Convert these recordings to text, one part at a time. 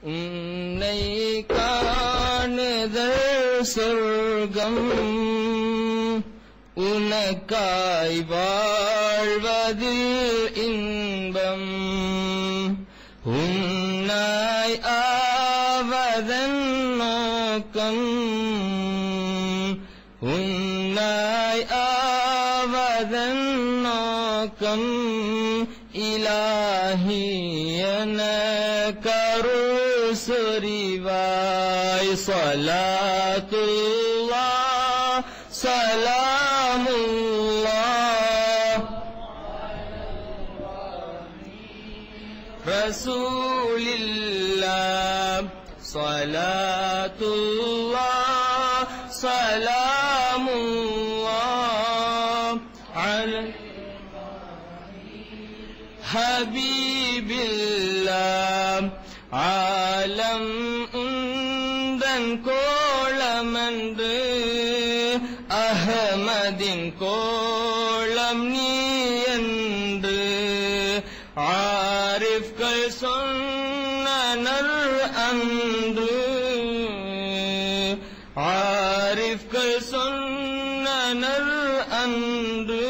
உன்னை காணுதல் சொர்க்கம் உனக்காய் வாழ்வதில் இன்பம் உன்னாய் ஆவதன் நோக்கம் உன்னாய் ஆவதன் நோக்கம் இலாஹியன கருள் சொரிவாய் சலாத்துல்லா சலாமுல்லா رسول الله صلاة الله سلام الله على حبيب الله عالم உந்தன் கோளமன்று அகமதின் கோளம் நீ என்று ஆரிஃப்கள் சொன்னனர் அன்று ஆரிஃப்கள் சொன்னனர் அன்று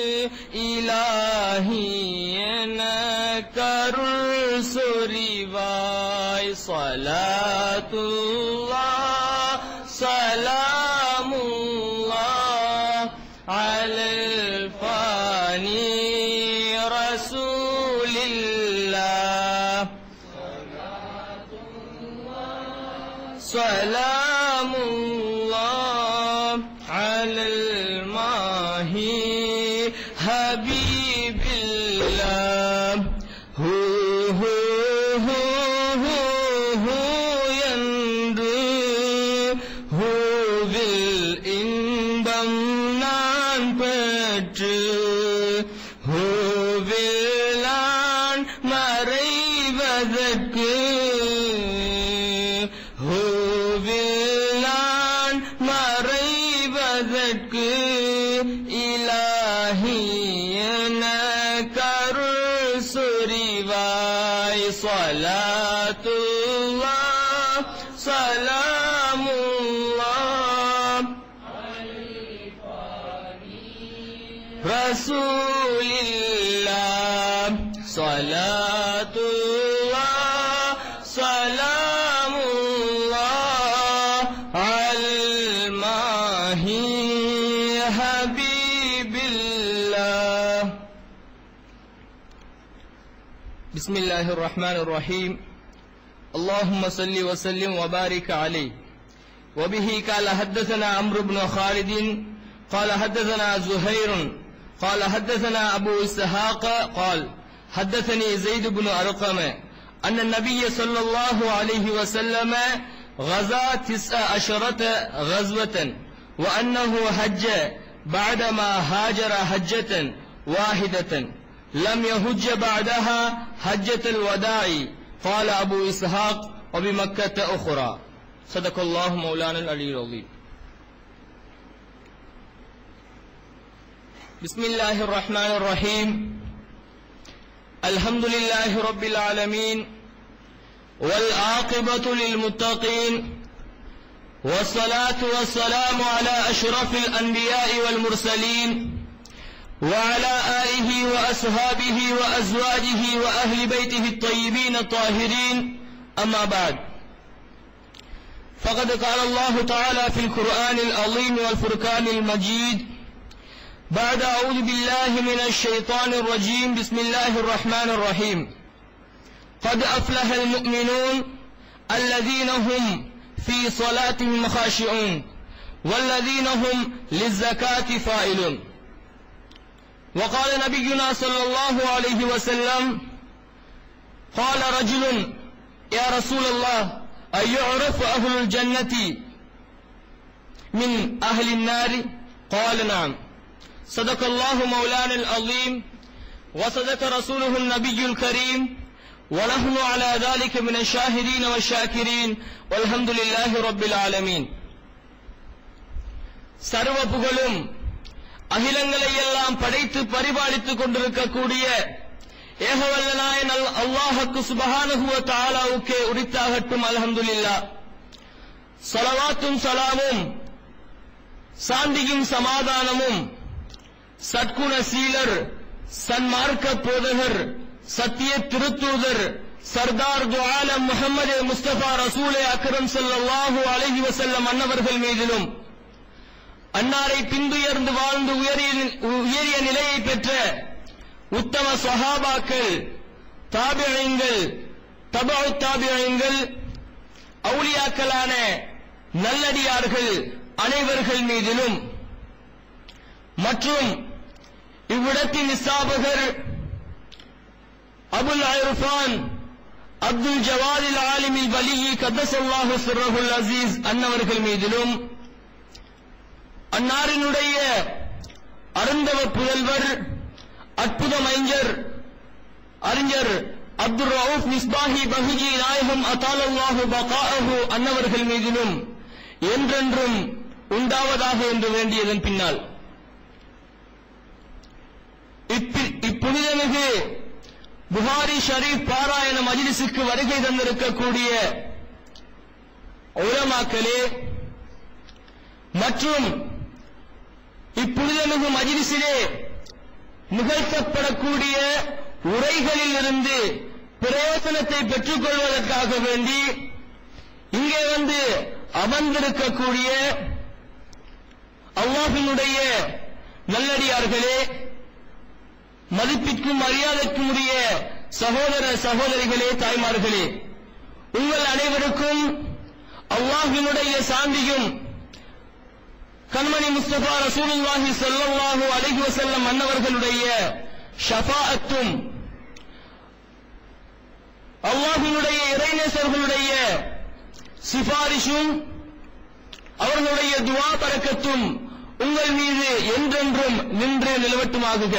இலாஹி என கருள் சொரிவாய் சலாத்துல்லா சலாமுல்லா அலல் ஃபானி رسول الله سلام الله على الماهي حبيب الله هو هو هو هو هو என்று ஹூவில் இன்பம் நான் பெற்று ஹூவில் நான் மறைவதற்கு ஹூவில் நான் மறைவதற்கு இலாஹி என கருள் சொரிவாய் சலாத்துல்லா சலாமுல்லா رسول الله صلاة الله سلام الله على الماهي حبيب الله بسم الله الرحمن الرحيم اللهم صل وسلم وبارك عليه وبه قال حدثنا عمرو بن خالد قال حدثنا زهير قال حدثنا أبو إسحاق قال حدثني زيد بن أرقم أن النبي صلى الله عليه وسلم غزا تسع عشرة غزوة وأنه حج بعدما هاجر حجة واحدة لم يهج بعدها حجة الوداع قال أبو إسحاق وبمكة أخرى صدق الله مولانا العلي العظيم بسم الله الرحمن الرحيم الحمد لله رب العالمين والعاقبة للمتقين والصلاة والسلام على أشرف الأنبياء والمرسلين وعلى آله وأصحابه وأزواجه وأهل بيته الطيبين الطاهرين أما بعد فقد قال الله تعالى في القرآن العظيم والفرقان المجيد بعد أعوذ بالله من الشيطان الرجيم بسم الله الرحمن الرحيم قد أفلح المؤمنون الذين هم في صلاتهم خاشعون والذين هم للزكاة فائلون وقال نبينا صلى الله عليه وسلم قال رجل يا رسول الله أيعرف أهل الجنة من أهل النار قال نعم صدق الله مولانا العظيم وصدق رسوله النبي الكريم ونحن على ذلك من الشاهدين والشاكرين والحمد لله رب العالمين சர்வ புகழும் அகிலங்களை எல்லாம் படைத்து பரிபாலித்துக் கொண்டிருக்கக்கூடிய ஏகவல்லனாயன் அல் அல்லாஹுக்கு சுபஹானஹுவ தாலாவுக்கே உரித்தாகட்டும் அல்ஹம்துலில்லா சலவாத்தும் சலாமும் சாந்தியும் சமாதானமும் சத்குண சீலர் சன்மார்க்க போதகர் சத்திய திருத்தூதர் சர்தார் துஆலம் முஹம்மது முஸ்தபா ரசூலே அக்ரம் ஸல்லல்லாஹு அலைஹி வஸல்லம் அன்னவர்கள் மீதிலும் அன்னாரை பின்துயர்ந்து வாழ்ந்து உயரிய உயரிய நிலையை பெற்ற உத்தம சஹாபாக்கள் தாபியங்கள் தபு தாபியங்கள் அவுலியாக்களான நல்லடியார்கள் அனைவர்கள் மீதிலும் மற்றும் இவ்விடத்தின் இஸ்தாபகர் அபுல் ஐர்ஃபான் அப்துல் ஜவாதில் ஆலிமில் வலியி கத்தசல்லாஹு சிர்ரஹுல் அசீஸ் அன்னவர்கள் மீதிலும் அன்னாரினுடைய அருந்தவ புதல்வர் அற்புத மைஞ்சர் அறிஞர் அப்துல் ரவுஃப் மிஸ்பாஹி பஹுஜி நாயகம் அத்தாலல்லாஹு பகாஹு அன்னவர்கள் மீதிலும் என்றென்றும் உண்டாவதாக என்று வேண்டியதன் பின்னால் இப்பி- இப்புனிதமிகு புகாரி ஷரீப் பாராயண மஜ்லிஸுக்கு வருகை தந்திருக்கக்கூடிய உலமாக்களே மற்றும் இப்புனிதமிகு மஜ்லிஸிலே நிகழ்த்தப்படக்கூடிய உரைகளில் இருந்து பிரயோசனத்தை பெற்றுக் கொள்வதற்காக வேண்டி இங்கே வந்து அமர்ந்திருக்கக்கூடிய அல்லாஹினுடைய நல்லடியார்களே மதிப்பிற்கும் மரியாதைக்கும் உரிய சகோதர சகோதரிகளே தாய்மார்களே உங்கள் அனைவருக்கும் அல்லாஹினுடைய சாந்தியும் கண்மணி முஸ்தபா ரசூலுல்லாஹி ஸல்லல்லாஹு அலைஹி வஸல்லம் அன்னவர்களுடைய ஷஃபாஅத்தும் அல்லாஹினுடைய இறைநேசர்களுடைய சிபாரிஷும் அவர்களுடைய துவா பரக்கத்தும் உங்கள் மீது என்றென்றும் நின்று நிலவட்டுமாகுக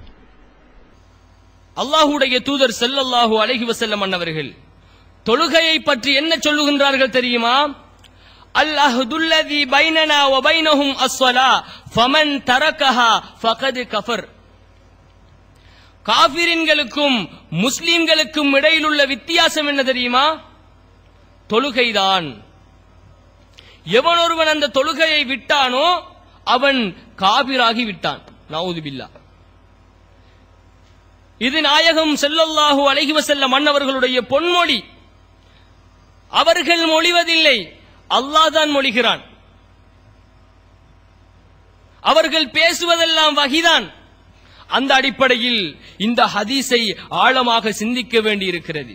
அல்லாஹுடைய தூதர் ஸல்லல்லாஹு அலைஹி வஸல்லம் அன்னவர்கள் தொழுகையை பற்றி என்ன சொல்லுகின்றார்கள் தெரியுமா அல் அஹ்துல்லதி பைனனா வ பைனஹும் அஸ்ஸலா ஃபமன் தரக்கஹா ஃபகத் கஃபர் காபிரின்களுக்கும் முஸ்லிம்களுக்கும் இடையில் உள்ள வித்தியாசம் என்ன தெரியுமா தொழுகைதான் எவன் ஒருவன் அந்த தொழுகையை விட்டானோ அவன் காபிராகி விட்டான் நவுதுபில்லா இது நாயகம் ஸல்லல்லாஹு அலைஹி வஸல்லம் மன்னவர்களுடைய பொன்மொழி அவர்கள் மொழிவதில்லை அல்லாஹ் தான் மொழிகிறான் அவர்கள் பேசுவதெல்லாம் வகிதான் அந்த அடிப்படையில் இந்த ஹதீஸை ஆழமாக சிந்திக்க வேண்டியிருக்கிறது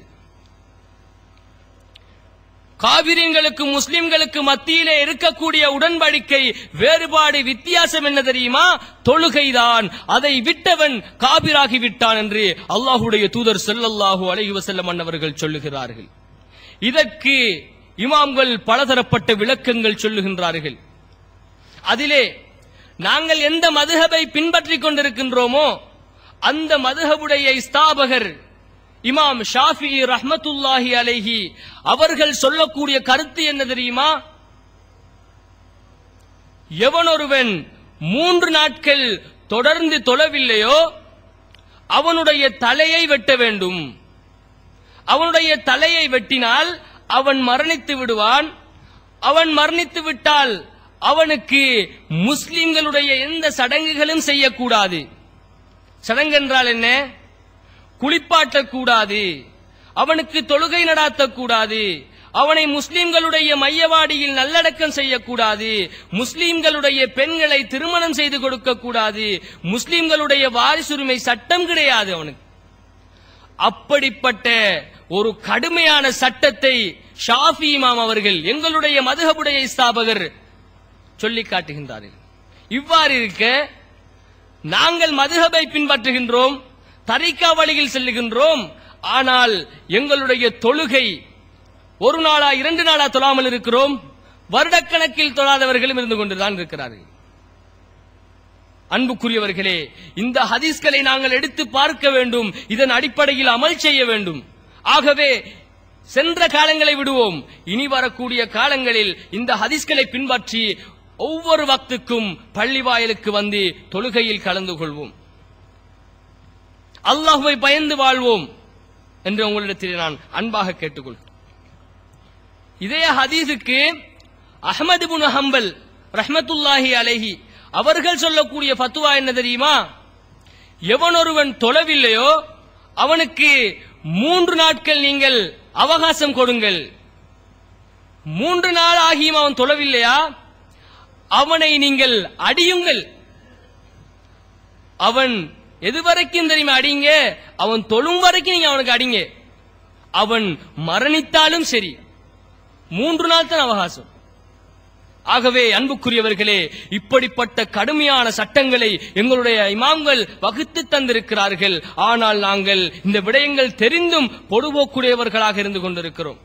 காவிரியங்களுக்கு முஸ்லிம்களுக்கு மத்தியிலே இருக்கக்கூடிய உடன்படிக்கை வேறுபாடு வித்தியாசம் என்ன தெரியுமா தொழுகைதான் அதை விட்டவன் காபிராகி விட்டான் என்று அல்லாஹுடைய தூதர் ஸல்லல்லாஹு அலைஹி வஸல்லம் அன்னவர்கள் சொல்லுகிறார்கள் இதற்கு இமாம்கள் பலதரப்பட்ட விளக்கங்கள் சொல்லுகின்றார்கள் அதிலே நாங்கள் எந்த மதுஹபை பின்பற்றிக் கொண்டிருக்கின்றோமோ அந்த மதுஹபுடைய ஸ்தாபகர் இமாம் ஷாஃபி ரஹ்மத்துல்லாஹி அலைஹி அவர்கள் சொல்லக்கூடிய கருத்து என்ன தெரியுமா எவனொருவன் மூன்று நாட்கள் தொடர்ந்து தொழவில்லையோ அவனுடைய தலையை வெட்ட வேண்டும் அவனுடைய தலையை வெட்டினால் அவன் மரணித்து விடுவான் அவன் மரணித்து விட்டால் அவனுக்கு முஸ்லிம்களுடைய எந்த சடங்குகளும் செய்யக்கூடாது சடங்கு என்றால் என்ன குளிப்பாட்டக்கூடாது அவனுக்கு தொழுகை நடாத்தக்கூடாது அவனை முஸ்லிம்களுடைய மையவாடியில் நல்லடக்கம் செய்யக்கூடாது முஸ்லிம்களுடைய பெண்களை திருமணம் செய்து கொடுக்க கூடாது முஸ்லிம்களுடைய வாரிசுரிமை சட்டம் கிடையாது அவனுக்கு அப்படிப்பட்ட ஒரு கடுமையான சட்டத்தை ஷாஃபி இமாம் அவர்கள் எங்களுடைய மதுஹபுடைய ஸ்தாபகர் சொல்லி காட்டுகின்றார்கள் இவ்வாறு இருக்க நாங்கள் மதுஹபை பின்பற்றுகின்றோம் தரிக்கா வழியில் செல்லுகின்றோம் ஆனால் எங்களுடைய தொழுகை ஒரு நாளா இரண்டு நாளா தொழாமல் இருக்கிறோம் வருடக்கணக்கில் தொழாதவர்களும் இருந்து கொண்டுதான் இருக்கிறார்கள் அன்புக்குரியவர்களே இந்த ஹதீஸ்களை நாங்கள் எடுத்து பார்க்க வேண்டும் இதன் அடிப்படையில் அமல் செய்ய வேண்டும் ஆகவே சென்ற காலங்களை விடுவோம் இனி வரக்கூடிய காலங்களில் இந்த ஹதீஸ்களை பின்பற்றி ஒவ்வொரு வக்துக்கும் பள்ளி வாயிலுக்கு வந்து தொழுகையில் கலந்து கொள்வோம் அல்லாஹ்வை பயந்து வாழ்வோம் என்று உங்களிடத்தில் நான் அன்பாக கேட்டுக்கொள் இதே ஹதீஸுக்கு அஹ்மது பின் ஹம்பல் ரஹ்மத்துல்லாஹி அலைஹி அவர்கள் சொல்லக்கூடிய ஃபத்வா என்ன தெரியுமா எவன் ஒருவன் தொழவில்லையோ அவனுக்கு மூன்று நாட்கள் நீங்கள் அவகாசம் கொடுங்கள் மூன்று நாள் ஆகியும் அவன் தொழவில்லையா அவனை நீங்கள் அடியுங்கள் அவன் எது வரைக்கும் தெரியுமா அடிங்க அவன் தொழும் வரைக்கும் நீங்க அவனுக்கு அடிங்க அவன் மரணித்தாலும் சரி மூன்று நாள் தான் அவகாசம் ஆகவே அன்புக்குரியவர்களே இப்படிப்பட்ட கடுமையான சட்டங்களை எங்களுடைய இமாம்கள் வகுத்து தந்திருக்கிறார்கள் ஆனால் நாங்கள் இந்த விடயங்கள் தெரிந்தும் பொடுபோக்குடையவர்களாக இருந்து கொண்டிருக்கிறோம்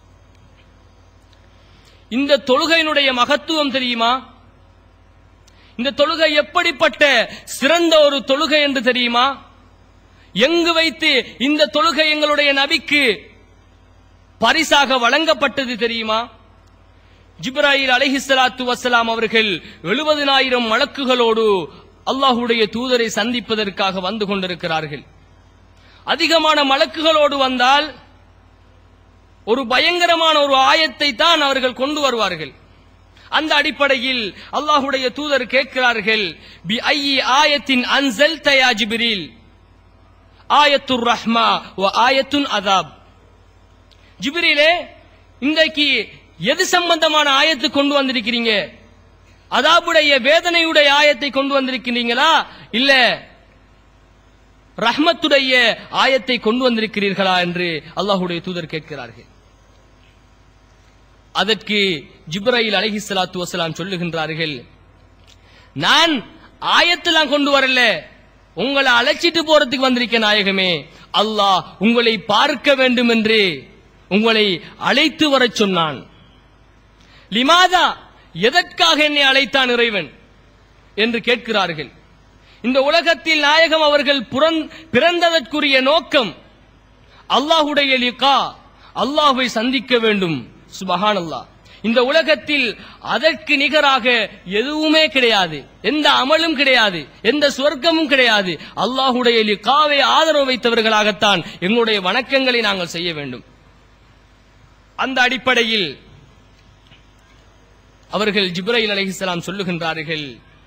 இந்த தொழுகையினுடைய மகத்துவம் தெரியுமா இந்த தொழுகை எப்படிப்பட்ட சிறந்த ஒரு தொழுகை என்று தெரியுமா எங்கு வைத்து இந்த தொழுகை எங்களுடைய நபிக்கு பரிசாக வழங்கப்பட்டது தெரியுமா ஜிப்ராயில் அலைஹிஸ்ஸலாத்து வஸ்ஸலாம் அவர்கள் எழுபதினாயிரம் வழக்குகளோடு அல்லாஹுடைய தூதரை சந்திப்பதற்காக வந்து கொண்டிருக்கிறார்கள் அதிகமான மலக்குகளோடு வந்தால் ஒரு பயங்கரமான ஒரு ஆயத்தை தான் அவர்கள் கொண்டு வருவார்கள் அந்த அடிப்படையில் அல்லாஹுடைய தூதர் கேட்கிறார்கள் பி ஐயி ஆயத்தின் அன்சல் தயா ஜிபிரில் ஆயத்துர் ரஹ்மா வ ஆயத்துன் அதாப் ஜிபிரிலே இன்றைக்கு எது சம்பந்தமான ஆயத்து கொண்டு வந்திருக்கிறீங்க அதாபுடைய வேதனையுடைய ஆயத்தை கொண்டு வந்திருக்கிறீங்களா இல்ல ரஹ்மத்துடைய ஆயத்தை கொண்டு வந்திருக்கிறீர்களா என்று அல்லாஹுடைய தூதர் கேட்கிறார்கள் அதற்கு ஜிப்ராயில் அலைஹிஸ்ஸலாத்து வஸலாம் சொல்லுகின்றார்கள் நான் ஆயத்தெல்லாம் கொண்டு வரல உங்களை அழைச்சிட்டு போறதுக்கு வந்திருக்கேன் நாயகமே அல்லாஹ் உங்களை பார்க்க வேண்டும் என்று உங்களை அழைத்து வரச் சொன்னான் லிமாதா எதற்காக என்னை அழைத்தான் இறைவன் என்று கேட்கிறார்கள் இந்த உலகத்தில் நாயகம் அவர்கள் புறந்- பிறந்ததற்குரிய நோக்கம் அல்லாஹுடைய லிகா அல்லாஹ்வை சந்திக்க வேண்டும் சுபஹான் அல்லாஹ் இந்த உலகத்தில் அதற்கு நிகராக எதுவுமே கிடையாது எந்த அமலும் கிடையாது எந்த சொர்க்கமும் கிடையாது அல்லாஹுடைய லிகாவை ஆதரவு வைத்தவர்களாகத்தான் எங்களுடைய வணக்கங்களை நாங்கள் செய்ய வேண்டும் அந்த அடிப்படையில் அவர்கள் ஜிப்ரைல் அலைஹிஸ்ஸலாம் சொல்லுகின்றார்கள்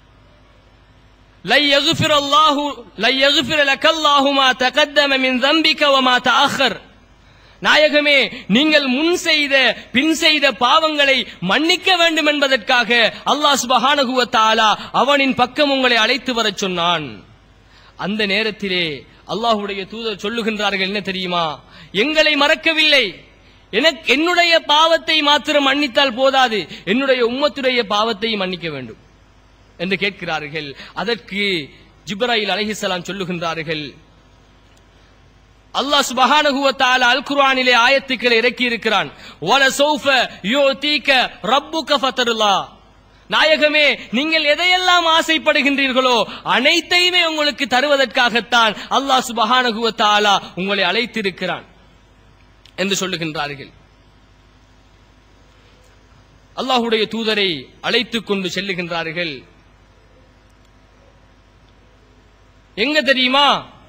லை யகுஃபிர அல்லாஹு லை யகுஃபிர லக்கல்லாஹு மா தகத்தம மின் தம்பிக வ மா தஅخر நாயகமே நீங்கள் முன் செய்த பின் செய்த பாவங்களை மன்னிக்க வேண்டும் என்பதற்காக அல்லாஹ் சுபஹானஹு வ தஆலா அவனின் பக்கம் உங்களை அழைத்து வரச் சொன்னான் அந்த நேரத்திலே அல்லாஹ்வுடைய தூதர் சொல்லுகின்றார்கள் என்ன தெரியுமா எங்களை மறக்கவில்லை எனக்கு என்னுடைய பாவத்தை மாத்திரம் மன்னித்தால் போதாது என்னுடைய உம்மத்துடைய பாவத்தையும் மன்னிக்க வேண்டும் என்று கேட்கிறார்கள் அதற்கு ஜிப்ராயில் அலைஹிஸ்ஸலாம் சொல்லுகின்றார்கள் அல்லாஹ் சுபஹானஹு வ தஆலா அல் குர்ஆனிலே ஆயத்துக்களை இறக்கி இருக்கிறான் வல சௌஃப யுதீக ரப்புக ஃபதர்லா நாயகமே நீங்கள் எதையெல்லாம் ஆசைப்படுகின்றீர்களோ அனைத்தையுமே உங்களுக்கு தருவதற்காகத்தான் அல்லாஹ் சுபஹானஹு வ தஆலா உங்களை அழைத்திருக்கிறான் என்று சொல்லுகின்றார்கள் அல்லாஹுடைய தூதரை அழைத்துக் கொண்டு செல்லுகின்றார்கள் எங்க தெரியுமா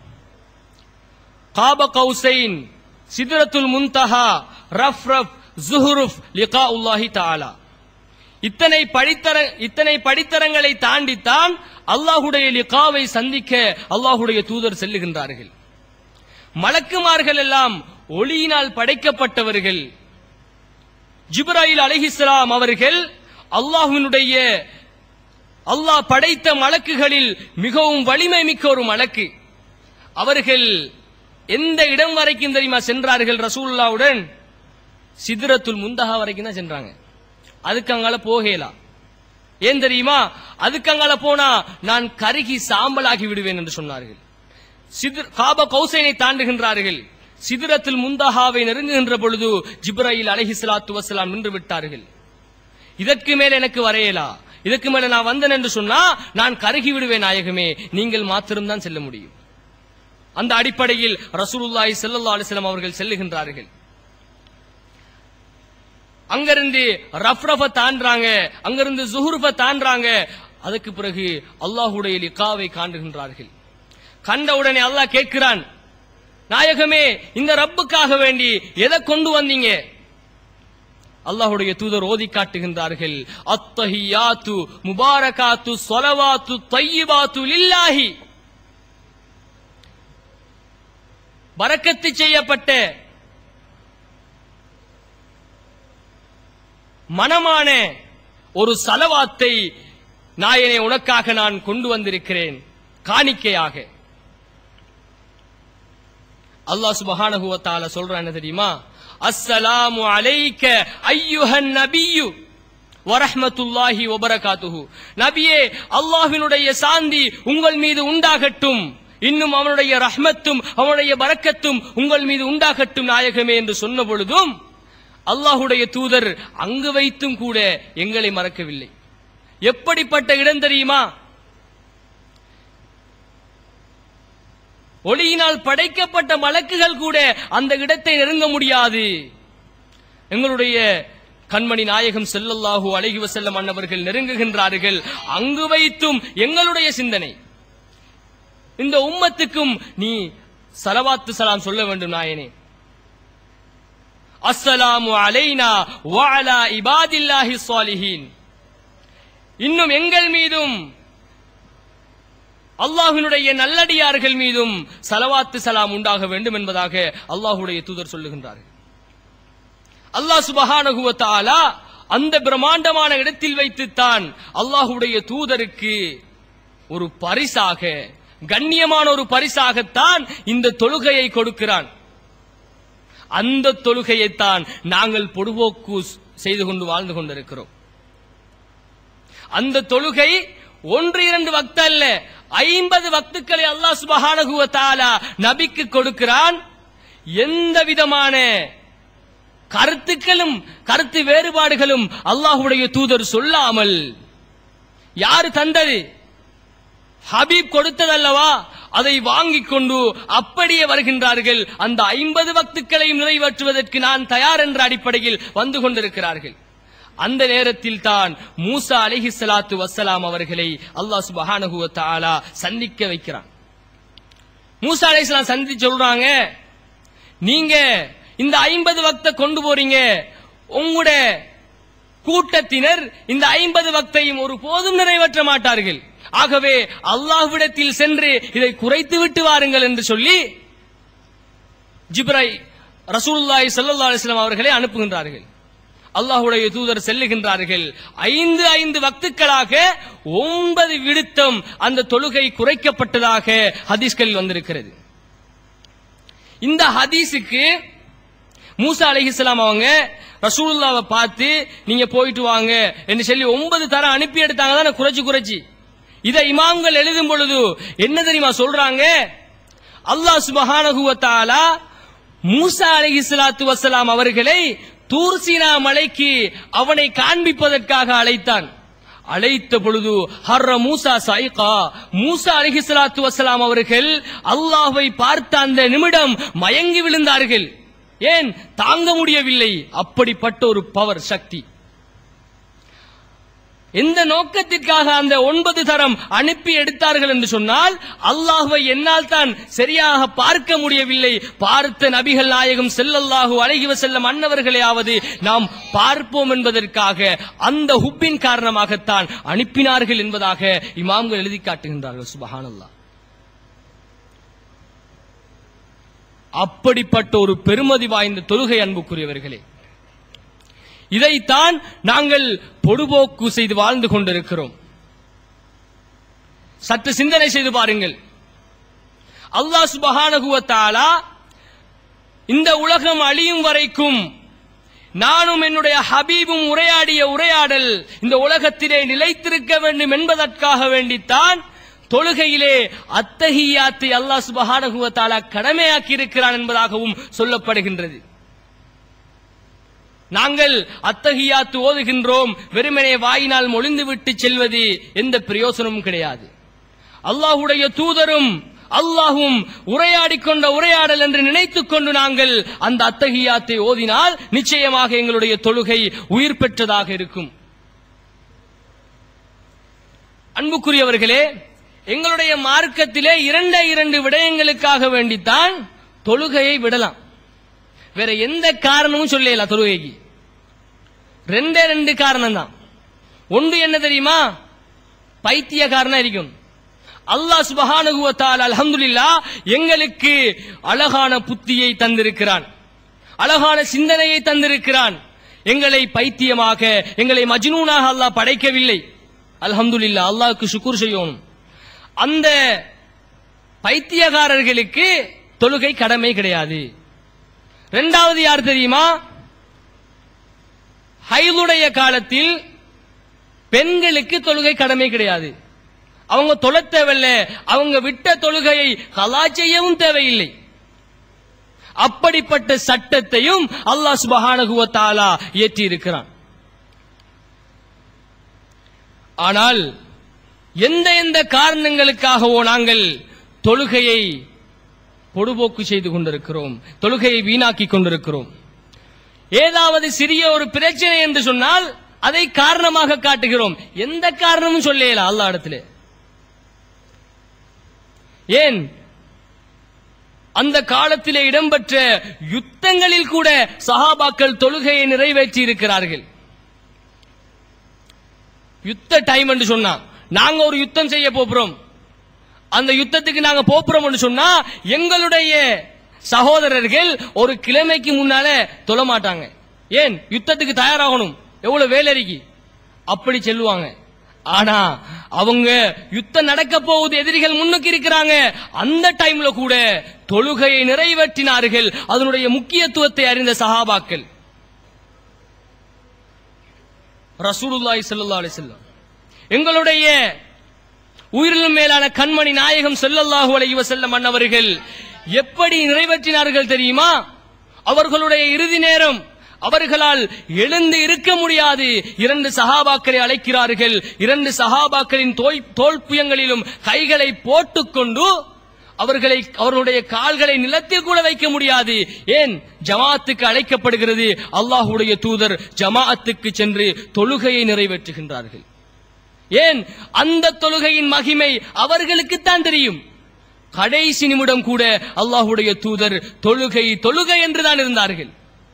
காப கௌசைன் சிதரத்துல் முன்தஹா ரஃப் ரஃப் ஜுஹுருஃப் லிகா உல்லாஹி தாலா இத்தனை படித்தர இத்தனை படித்தரங்களை தாண்டித்தான் அல்லாஹுடைய லிகாவை சந்திக்க அல்லாஹுடைய தூதர் செல்லுகின்றார்கள் மலக்குமார்கள் எல்லாம் ஒளியினால் படைக்கப்பட்டவர்கள் ஜிப்ராயில் அலைஹிஸ்ஸலாம் அவர்கள் அல்லாஹ்வினுடைய அல்லாஹ் படைத்த மலக்குகளில் மிகவும் வலிமை மிக்க ஒரு மலக்கு அவர்கள் எந்த இடம் வரைக்கும் தெரியுமா சென்றார்கள் ரசூலுல்லாவுடன் சித்ரத்துல் முந்தஹா வரைக்கும் தான் சென்றாங்க அதுக்கு அங்கால போகலாம் ஏன் தெரியுமா அதுக்கு அங்கால போனா நான் கருகி சாம்பலாகி விடுவேன் என்று சொன்னார்கள் சித்ர் காப கௌசைனை தாண்டுகின்றார்கள் சிதிரத்தில் முந்தஹாவை நெருங்குகின்ற பொழுது ஜிப்ராயில் அலைஹிஸ்ஸலாத்து வஸ்ஸலாம் நின்று விட்டார்கள் இதற்கு மேல் எனக்கு வரையலா இதற்கு மேல நான் வந்தேன் என்று சொன்னா நான் கருகி விடுவேன் நாயகமே நீங்கள் மாத்திரம்தான் செல்ல முடியும் அந்த அடிப்படையில் ரசூலுல்லாஹி ஸல்லல்லாஹு அலைஹி வஸல்லம் அவர்கள் செல்லுகின்றார்கள் அங்கிருந்து ரஃப்ரஃப தாண்டாங்க அங்கிருந்து ஜுஹுருஃப தாண்டாங்க அதுக்கு பிறகு அல்லாஹுடைய லிகாவை காண்டுகின்றார்கள் கண்ட உடனே அல்லாஹ் கேட்கிறான் நாயகமே இந்த ரப்புக்காக வேண்டி எதை கொண்டு வந்தீங்க அல்லாஹ்வுடைய தூதர் ஓதி காட்டுகின்றார்கள் அத்தஹியாத்து முபாரகாத்து சொலவாத்து தையிபாத்து லில்லாஹி பரக்கத்து செய்யப்பட்ட மனமான ஒரு சலவாத்தை நாயனே உனக்காக நான் கொண்டு வந்திருக்கிறேன் காணிக்கையாக அல்லாஹ் சுபஹானஹு வ தஆலா சொல்றான் என்ன தெரியுமா அஸ்ஸலாமு அலைக்க ஐயுஹன் நபியு வரஹ்மத்துல்லாஹி வபரகாத்துஹு நபியே அல்லாஹ்வினுடைய சாந்தி உங்கள் மீது உண்டாகட்டும் இன்னும் அவனுடைய ரஹ்மத்தும் அவனுடைய பரக்கத்தும் உங்கள் மீது உண்டாகட்டும் நாயகமே என்று சொன்ன பொழுதும் அல்லாஹுடைய தூதர் அங்கு வைத்தும் கூட எங்களை மறக்கவில்லை எப்படிப்பட்ட இடம் தெரியுமா ஒளியினால் படைக்கப்பட்ட மலக்குகள் கூட அந்த இடத்தை நெருங்க முடியாது எங்களுடைய கண்மணி நாயகம் செல்லல்லாஹு அலைஹி வஸல்லம் அன்னவர்கள் நெருங்குகின்றார்கள் அங்கு வைத்தும் எங்களுடைய சிந்தனை இந்த உம்மத்துக்கும் நீ சலவாத்து சலாம் சொல்ல வேண்டும் நாயனே அஸ்ஸலாமு அலைனா வஅலா இபாதில்லாஹி ஸாலிஹீன் இன்னும் எங்கள் மீதும் அல்லாஹ்வினுடைய நல்லடியார்கள் மீதும் சலவாத்து சலாம் உண்டாக வேண்டும் என்பதாக அல்லாஹ்வுடைய தூதர் சொல்லுகின்றார்கள் அல்லாஹ் சுபஹானஹு வ தஆலா அந்த பிரம்மாண்டமான இடத்தில் வைத்துத்தான் அல்லாஹ்வுடைய தூதருக்கு ஒரு பரிசாக கண்ணியமான ஒரு பரிசாகத்தான் இந்த தொழுகையை கொடுக்கிறான் அந்த தொழுகையைத்தான் நாங்கள் பொடுபோக்கு செய்து கொண்டு வாழ்ந்து கொண்டிருக்கிறோம் அந்த தொழுகை ஒன்று இரண்டு வக்த அல்ல ஐம்பது வக்துக்களை அல்லாஹ் சுபஹானஹு வ தஆலா நபிக்கு கொடுக்கிறான் எந்த விதமான கருத்துக்களும் கருத்து வேறுபாடுகளும் அல்லாஹ்வுடைய தூதர் சொல்லாமல் யாரு தந்தது ஹபீப் கொடுத்ததல்லவா அதை வாங்கிக் கொண்டு அப்படியே வருகின்றார்கள் அந்த ஐம்பது வக்துக்களையும் நிறைவேற்றுவதற்கு நான் தயார் என்ற அடிப்படையில் வந்து கொண்டிருக்கிறார்கள் அந்த நேரத்தில் தான் மூசா அலிஹி சலாத்து வசலாம் அவர்களை அல்லாஹ் சுபஹானஹு வ தஆலா சந்திக்க வைக்கிறான் மூசா அலைஹிஸ்ஸலாம் சந்திச்சு சொல்றாங்க நீங்க இந்த ஐம்பது வக்த கொண்டு போறீங்க உங்களோட கூட்டத்தினர் இந்த ஐம்பது வக்தையும் ஒரு போதும் நிறைவேற்ற மாட்டார்கள் ஆகவே அல்லாஹ்விடத்தில் சென்று இதை குறைத்து விட்டு வாருங்கள் என்று சொல்லி ஜிப்ரை ரசூலுல்லாஹி ஸல்லல்லாஹு அலைஹி வஸல்லம் அவர்களை அனுப்புகின்றார்கள் அல்லாஹ்வுடைய தூதர் செல்லுகின்றார்கள் ஐந்து ஐந்து வக்துக்களாக ஒன்பது விடுத்தம் அந்த தொழுகை குறைக்கப்பட்டதாக ஹதீஸ்களில் வந்திருக்கிறது இந்த ஹதீஸுக்கு மூசா அலைஹிஸ்ஸலாம் அவங்க ரசூலுல்லாவை பார்த்து நீங்க போயிட்டு வாங்க என்று சொல்லி ஒன்பது தரம் அனுப்பி எடுத்தாங்க தானே குறைச்சு குறைச்சி இதை இமாம்கள் எழுதும் பொழுது என்ன தெரியுமா சொல்றாங்க அல்லாஹ் சுபஹானஹு வ தஆலா மூசா அலைஹிஸ்ஸலாத்து வஸ்ஸலாம் அவர்களை தூர்சீனா மலைக்கு அவனை காண்பிப்பதற்காக அழைத்தான் அழைத்த பொழுது ஹர்ர மூசா சைகா மூசா அலிஹிஸ்லாத்து வசலாம் அவர்கள் அல்லாஹ்வை பார்த்த அந்த நிமிடம் மயங்கி விழுந்தார்கள் ஏன் தாங்க முடியவில்லை அப்படிப்பட்ட ஒரு பவர் சக்தி எந்த நோக்கத்திற்காக அந்த ஒன்பது தரம் அனுப்பி எடுத்தார்கள் என்று சொன்னால் அல்லாஹ்வை என்னால் தான் சரியாக பார்க்க முடியவில்லை பார்த்த நபிகள் நாயகம் செல்லல்லாஹு அழகி செல்லம் அன்னவர்களையாவது நாம் பார்ப்போம் என்பதற்காக அந்த ஹுப்பின் காரணமாகத்தான் அனுப்பினார்கள் என்பதாக இமாம்கள் எழுதி காட்டுகின்றார்கள் சுபஹானல்லாஹ் அப்படிப்பட்ட ஒரு பெருமதி வாய்ந்த தொழுகை அன்புக்குரியவர்களே இதைத்தான் நாங்கள் பொடுபோக்கு செய்து வாழ்ந்து கொண்டிருக்கிறோம் சற்று சிந்தனை செய்து பாருங்கள் அல்லாஹ் சுபஹானஹு வ தஆலா இந்த உலகம் அழியும் வரைக்கும் நானும் என்னுடைய ஹபீபும் உரையாடிய உரையாடல் இந்த உலகத்திலே நிலைத்திருக்க வேண்டும் என்பதற்காக வேண்டித்தான் தொழுகையிலே அத்தஹியாத்தை அல்லாஹ் சுபஹானஹு வ தஆலா கடமையாக்கி இருக்கிறான் என்பதாகவும் சொல்லப்படுகின்றது நாங்கள் அத்தகையாத்து ஓதுகின்றோம் வெறுமனே வாயினால் மொழிந்து விட்டு செல்வது எந்த பிரயோசனமும் கிடையாது அல்லாஹுடைய தூதரும் அல்லாஹும் உரையாடிக் கொண்ட உரையாடல் என்று நினைத்துக் கொண்டு நாங்கள் அந்த அத்தகையாத்தை ஓதினால் நிச்சயமாக எங்களுடைய தொழுகை உயிர் பெற்றதாக இருக்கும் அன்புக்குரியவர்களே எங்களுடைய மார்க்கத்திலே இரண்டே இரண்டு விடயங்களுக்காக வேண்டித்தான் தொழுகையை விடலாம் வேற எந்த காரணமும் சொல்லல தொழுகைக்கு ரெண்டே ரெண்டு காரணம் தான் ஒன்று என்ன தெரியுமா பைத்தியக்காரனா இருக்கும் அல்லாஹ் சுபஹானஹு வ தஆலா அல்ஹம்துலில்லாஹ் எங்களுக்கு அழகான புத்தியை தந்திருக்கிறான் அழகான சிந்தனையை தந்திருக்கிறான் எங்களை பைத்தியமாக எங்களை மஜ்னூனாக அல்லாஹ் படைக்கவில்லை அல்ஹம்துலில்லாஹ் அல்லாஹ்வுக்கு சுக்குர் செய்யணும் அந்த பைத்தியக்காரர்களுக்கு தொழுகை கடமை கிடையாது இரண்டாவது யார் தெரியுமா ஹைதுடைய காலத்தில் பெண்களுக்கு தொழுகை கடமை கிடையாது அவங்க தொழ தேவையில்ல அவங்க விட்ட தொழுகையை கலா செய்யவும் தேவையில்லை அப்படிப்பட்ட சட்டத்தையும் அல்லாஹ் சுபஹானஹு வ தஆலா இயற்றி இருக்கிறான் ஆனால் எந்த எந்த காரணங்களுக்காகவோ நாங்கள் தொழுகையை பொடுபோக்கு செய்து கொண்டிருக்கிறோம் தொழுகையை வீணாக்கி கொண்டிருக்கிறோம் ஏதாவது சிறிய ஒரு பிரச்சனை என்று சொன்னால் அதை காரணமாக காட்டுகிறோம் எந்த காரணமும் சொல்லல அல்லா இடத்துல ஏன் அந்த காலத்திலே இடம்பெற்ற யுத்தங்களில் கூட சஹாபாக்கள் தொழுகையை நிறைவேற்றி இருக்கிறார்கள் யுத்த டைம் என்று சொன்னா நாங்க ஒரு யுத்தம் செய்ய போகிறோம் அந்த யுத்தத்துக்கு நாங்க போப்புறோம் சொன்னா எங்களுடைய சகோதரர்கள் ஒரு கிழமைக்கு முன்னால தொழ மாட்டாங்க ஏன் யுத்தத்துக்கு தயாராகணும் எவ்வளவு வேலைக்கு அப்படி செல்லுவாங்க ஆனா அவங்க யுத்தம் நடக்க போகுது எதிரிகள் முன்னுக்கு இருக்கிறாங்க அந்த டைம்ல கூட தொழுகையை நிறைவேற்றினார்கள் அதனுடைய முக்கியத்துவத்தை அறிந்த சஹாபாக்கள் ரசூலுல்லாஹி ஸல்லல்லாஹு அலைஹி வஸல்லம் எங்களுடைய உயிரிலும் மேலான கண்மணி நாயகம் ஸல்லல்லாஹு அலைஹி வஸல்லம் அன்னவர்கள் எப்படி நிறைவேற்றினார்கள் தெரியுமா அவர்களுடைய இறுதி நேரம் அவர்களால் எழுந்து இருக்க முடியாது இரண்டு சஹாபாக்களை அழைக்கிறார்கள் இரண்டு சஹாபாக்களின் தோய் தோல்புயங்களிலும் கைகளை போட்டுக்கொண்டு அவர்களை அவர்களுடைய கால்களை நிலத்தில் கூட வைக்க முடியாது ஏன் ஜமாஅத்துக்கு அழைக்கப்படுகிறது அல்லாஹ்வுடைய தூதர் ஜமாஅத்துக்கு சென்று தொழுகையை நிறைவேற்றுகின்றார்கள் ஏன் அந்த தொழுகையின் மகிமை அவர்களுக்குத்தான் தெரியும் கடைசி நிமிடம் கூட அல்லாஹ்வுடைய தூதர் தொழுகை தொழுகை என்றுதான் இருந்தார்கள்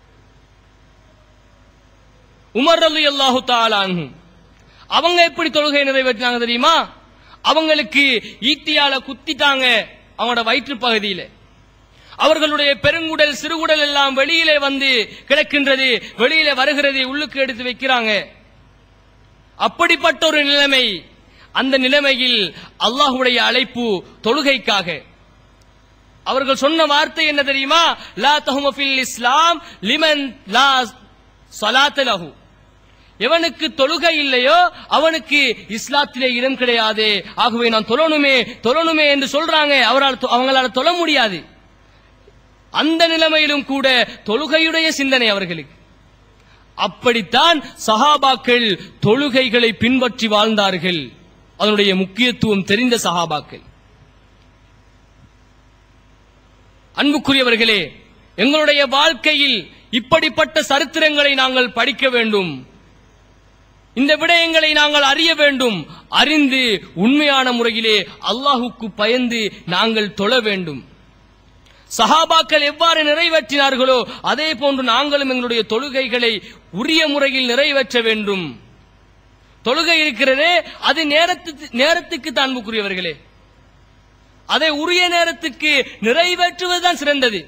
உமர் ரலி அல்லாஹு தாலான்ஹு அவங்க எப்படி தொழுகை நிறைவேற்றினாங்க தெரியுமா அவங்களுக்கு ஈட்டியால குத்திட்டாங்க அவங்களோட வயிற்று பகுதியில அவர்களுடைய பெருங்குடல் சிறுகுடல் எல்லாம் வெளியிலே வந்து கிடக்கின்றது வெளியிலே வருகிறது உள்ளுக்கு எடுத்து வைக்கிறாங்க அப்படிப்பட்ட ஒரு நிலைமை அந்த நிலைமையில் அல்லாஹ்வுடைய அழைப்பு தொழுகைக்காக அவர்கள் சொன்ன வார்த்தை என்ன தெரியுமா லா தஹும ஃபில் இஸ்லாம் லிமன் லா ஸலாத்த லஹு எவனுக்கு தொழுகை இல்லையோ அவனுக்கு இஸ்லாத்திலே இடம் கிடையாது ஆகவே நான் தொழணுமே தொழணுமே என்று சொல்றாங்க அவரால் தொ- அவங்களால தொழ முடியாது அந்த நிலைமையிலும் கூட தொழுகையுடைய சிந்தனை அவர்களுக்கு அப்படித்தான் சஹாபாக்கள் தொழுகைகளை பின்பற்றி வாழ்ந்தார்கள் அதனுடைய முக்கியத்துவம் தெரிந்த சஹாபாக்கள் அன்புக்குரியவர்களே எங்களுடைய வாழ்க்கையில் இப்படிப்பட்ட சரித்திரங்களை நாங்கள் படிக்க வேண்டும் இந்த விடயங்களை நாங்கள் அறிய வேண்டும் அறிந்து உண்மையான முறையிலே அல்லாஹுக்கு பயந்து நாங்கள் தொழ வேண்டும் சஹாபாக்கள் எவ்வாறு நிறைவேற்றினார்களோ அதே போன்று நாங்களும் எங்களுடைய தொழுகைகளை உரிய முறையில் நிறைவேற்ற வேண்டும் தொழுகை இருக்கிறதே அது நேரத்துக்கு நேரத்துக்கு தான் அன்புக்குரியவர்களே அதை உரிய நேரத்துக்கு நிறைவேற்றுவதுதான் சிறந்தது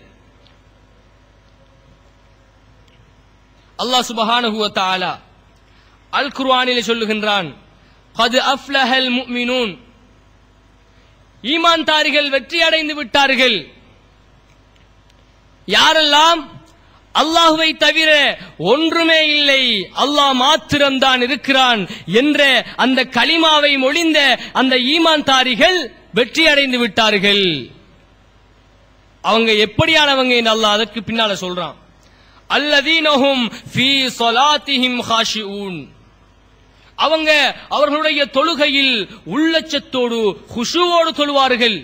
அல்லாஹ் சுபஹானஹு வ தஆலா அல் குர்ஆனிலே சொல்லுகின்றான் கது அஃப்லஹல் முஃமினூன் ஈமான்தாரிகள் வெற்றி அடைந்து விட்டார்கள் யாரெல்லாம் அல்லாஹுவை தவிர ஒன்றுமே இல்லை அல்லாஹ் மாத்திரம்தான் இருக்கிறான் என்ற அந்த கலிமாவை மொழிந்த அந்த ஈமான்தாரிகள் வெற்றி அடைந்து விட்டார்கள் அவங்க எப்படியானவங்க என்று அல்லாஹ் அதற்கு பின்னால சொல்றான் அல்லதீனஹும் ஃபீ ஸலாத்திஹிம் ஹாஷிஊன் அவங்க அவர்களுடைய தொழுகையில் உள்ளச்சத்தோடு குஷுவோடு தொழுவார்கள்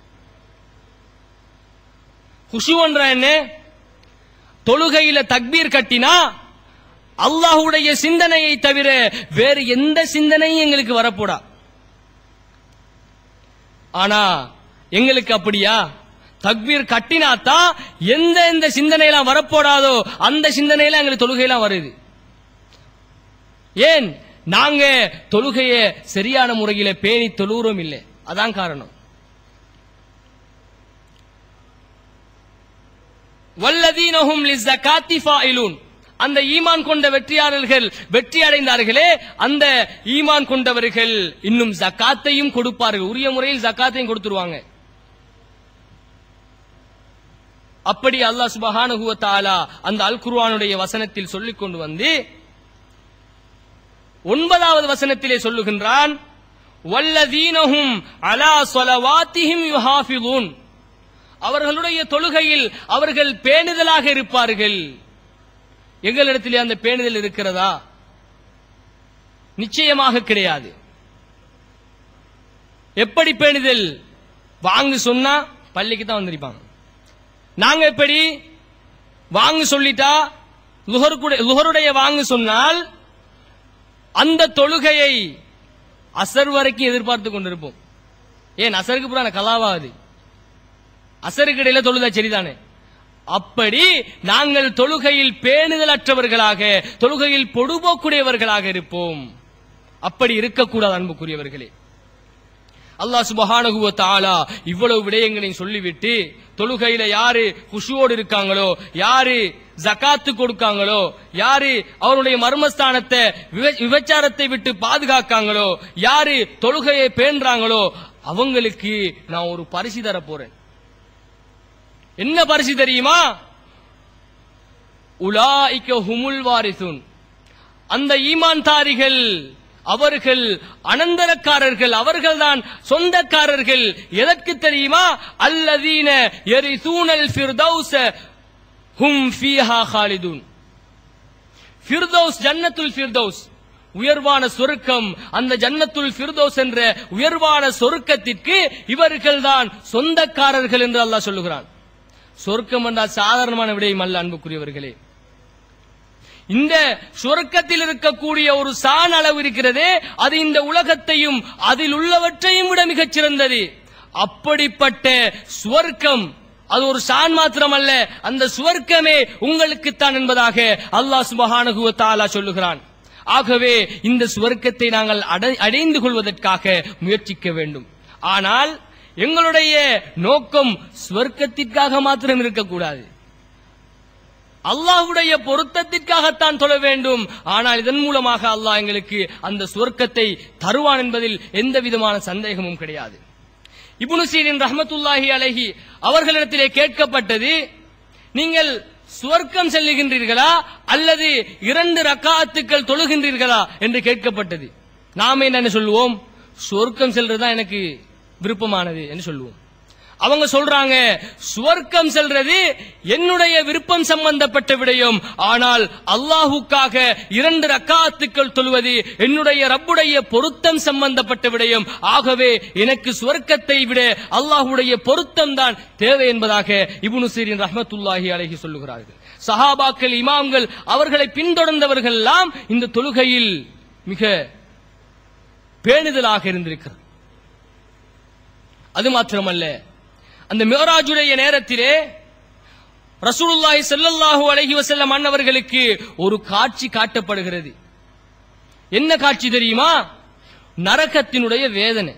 குஷுவன்ற என்ன தொழுகையில தக்பீர் கட்டினா அல்லாஹ்வுடைய சிந்தனையை தவிர வேறு எந்த சிந்தனையும் எங்களுக்கு வரப்போடா ஆனா எங்களுக்கு அப்படியா தக்பீர் கட்டினாத்தான் எந்த எந்த சிந்தனையெல்லாம் வரப்போடாதோ அந்த சிந்தனையெல்லாம் எங்களுக்கு தொழுகையெல்லாம் வருது ஏன் நாங்க தொழுகைய சரியான முறையில பேணி தொழுகிறோம் இல்லை அதான் காரணம் வல்லதீனஹும் லிஸ்ஸகாத்தி ஃபாயிலூன் அந்த ஈமான் கொண்ட வெற்றியாளர்கள் வெற்றி அடைந்தார்களே அந்த ஈமான் கொண்டவர்கள் இன்னும் ஜக்காத்தையும் கொடுப்பார்கள் உரிய முறையில் ஜக்காத்தையும் கொடுத்துருவாங்க அப்படி அல்லாஹ் சுபஹானஹு வ தஆலா அந்த அல் குர்ஆனுடைய வசனத்தில் சொல்லிக் கொண்டு வந்து ஒன்பதாவது வசனத்திலே சொல்லுகின்றான் வல்லதீனஹும் அலா ஸலவாத்திஹிம் யுஹாஃபிதூன் அவர்களுடைய தொழுகையில் அவர்கள் பேணுதலாக இருப்பார்கள் எங்களிடத்திலே அந்த பேணுதல் இருக்கிறதா நிச்சயமாக கிடையாது எப்படி பேணுதல் வாங்கு சொன்னா பள்ளிக்கு தான் வந்திருப்பாங்க நாங்க எப்படி வாங்கு சொல்லிட்டா லுஹருக்கு லுஹருடைய வாங்கு சொன்னால் அந்த தொழுகையை அசர் வரைக்கும் எதிர்பார்த்து கொண்டிருப்போம் ஏன் அசருக்கு புறான கலாவாகுது அசருக்கு இடையில தொழுதா சரிதானே அப்படி நாங்கள் தொழுகையில் பேணுதலற்றவர்களாக தொழுகையில் பொடுபோக்குடையவர்களாக இருப்போம் அப்படி இருக்கக்கூடாது அன்புக்குரியவர்களே அல்லாஹ் சுபஹானஹு வ தஆலா இவ்வளவு விடயங்களையும் சொல்லிவிட்டு தொழுகையில யாரு குஷுவோடு இருக்காங்களோ யாரு ஜகாத்து கொடுக்காங்களோ யாரு அவருடைய மர்மஸ்தானத்தை விப- விபச்சாரத்தை விட்டு பாதுகாக்காங்களோ யாரு தொழுகையை பேணுறாங்களோ அவங்களுக்கு நான் ஒரு பரிசு தர போறேன் என்ன பரிசு தெரியுமா உலாய்க்க ஹுமுல் வாரிசுன் அந்த ஈமான்தாரிகள் அவர்கள் அனந்தரக்காரர்கள் அவர்கள்தான் சொந்தக்காரர்கள் எதற்கு தெரியுமா அல்லதீன எரிசூனல் ஃபிர்தௌஸ ஹும் ஃபீஹா காலிதுன் ஃபிர்தௌஸ் ஜன்னத்துல் ஃபிர்தௌஸ் உயர்வான சொருக்கம் அந்த ஜன்னத்துல் ஃபிர்தௌஸ் என்ற உயர்வான சொருக்கத்திற்கு இவர்கள்தான் சொந்தக்காரர்கள் என்று அல்லாஹ் சொல்லுகிறான் சொர்க்கம் என்றால் சாதாரணமான விடயம் அல்ல அன்புக்குரியவர்களே இந்த சொர்க்கத்தில் இருக்கக்கூடிய ஒரு சான் அளவு இருக்கிறதே அது இந்த உலகத்தையும் அதில் உள்ளவற்றையும் விட மிகச் சிறந்தது அப்படிப்பட்ட சுவர்க்கம் அது ஒரு சான் மாத்திரம் அல்ல அந்த சுவர்க்கமே உங்களுக்குத்தான் என்பதாக அல்லாஹ் சுபஹானஹு வ தஆலா சொல்லுகிறான் ஆகவே இந்த சுவர்க்கத்தை நாங்கள் அடை- அடைந்து கொள்வதற்காக முயற்சிக்க வேண்டும் ஆனால் எங்களுடைய நோக்கம் சுவர்க்கத்திற்காக மாத்திரம் இருக்கக்கூடாது அல்லாஹ்வுடைய பொருத்தத்திற்காகத்தான் தொழ வேண்டும் ஆனால் இதன் மூலமாக அல்லாஹ் எங்களுக்கு அந்த சுவர்க்கத்தை தருவான் என்பதில் எந்த விதமான சந்தேகமும் கிடையாது இப்னு சீரின் ரஹ்மத்துல்லாஹி அலைஹி அவர்களிடத்திலே கேட்கப்பட்டது நீங்கள் சுவர்க்கம் செல்லுகின்றீர்களா அல்லது இரண்டு ரக்காத்துக்கள் தொழுகின்றீர்களா என்று கேட்கப்பட்டது நாம என்ன சொல்லுவோம் சுவர்க்கம் செல்றதுதான் எனக்கு விருப்பமானது என்று சொல்லுவோம் அவங்க சொல்றாங்க சுவர்க்கம் செல்றது என்னுடைய விருப்பம் சம்பந்தப்பட்ட விடயம் ஆனால் அல்லாஹுக்காக இரண்டு ரக்காத்துக்கள் தொழுவது என்னுடைய ரப்புடைய பொருத்தம் சம்பந்தப்பட்ட விடயம் ஆகவே எனக்கு சுவர்க்கத்தை விட அல்லாஹுடைய பொருத்தம் தான் தேவை என்பதாக இப்னு சீரின் ரஹ்மத்துல்லாஹி அலைஹி சொல்லுகிறார்கள் சஹாபாக்கள் இமாம்கள் அவர்களை பின்தொடர்ந்தவர்கள் எல்லாம் இந்த தொழுகையில் மிக பேணுதலாக இருந்திருக்கிறது அது மாத்திரமல்ல அந்த மிகராஜுடைய நேரத்திலே ரசூலுல்லாஹி ஸல்லல்லாஹு அலைஹி வஸல்லம் அன்னவர்களுக்கு ஒரு காட்சி காட்டப்படுகிறது என்ன காட்சி தெரியுமா நரகத்தினுடைய வேதனை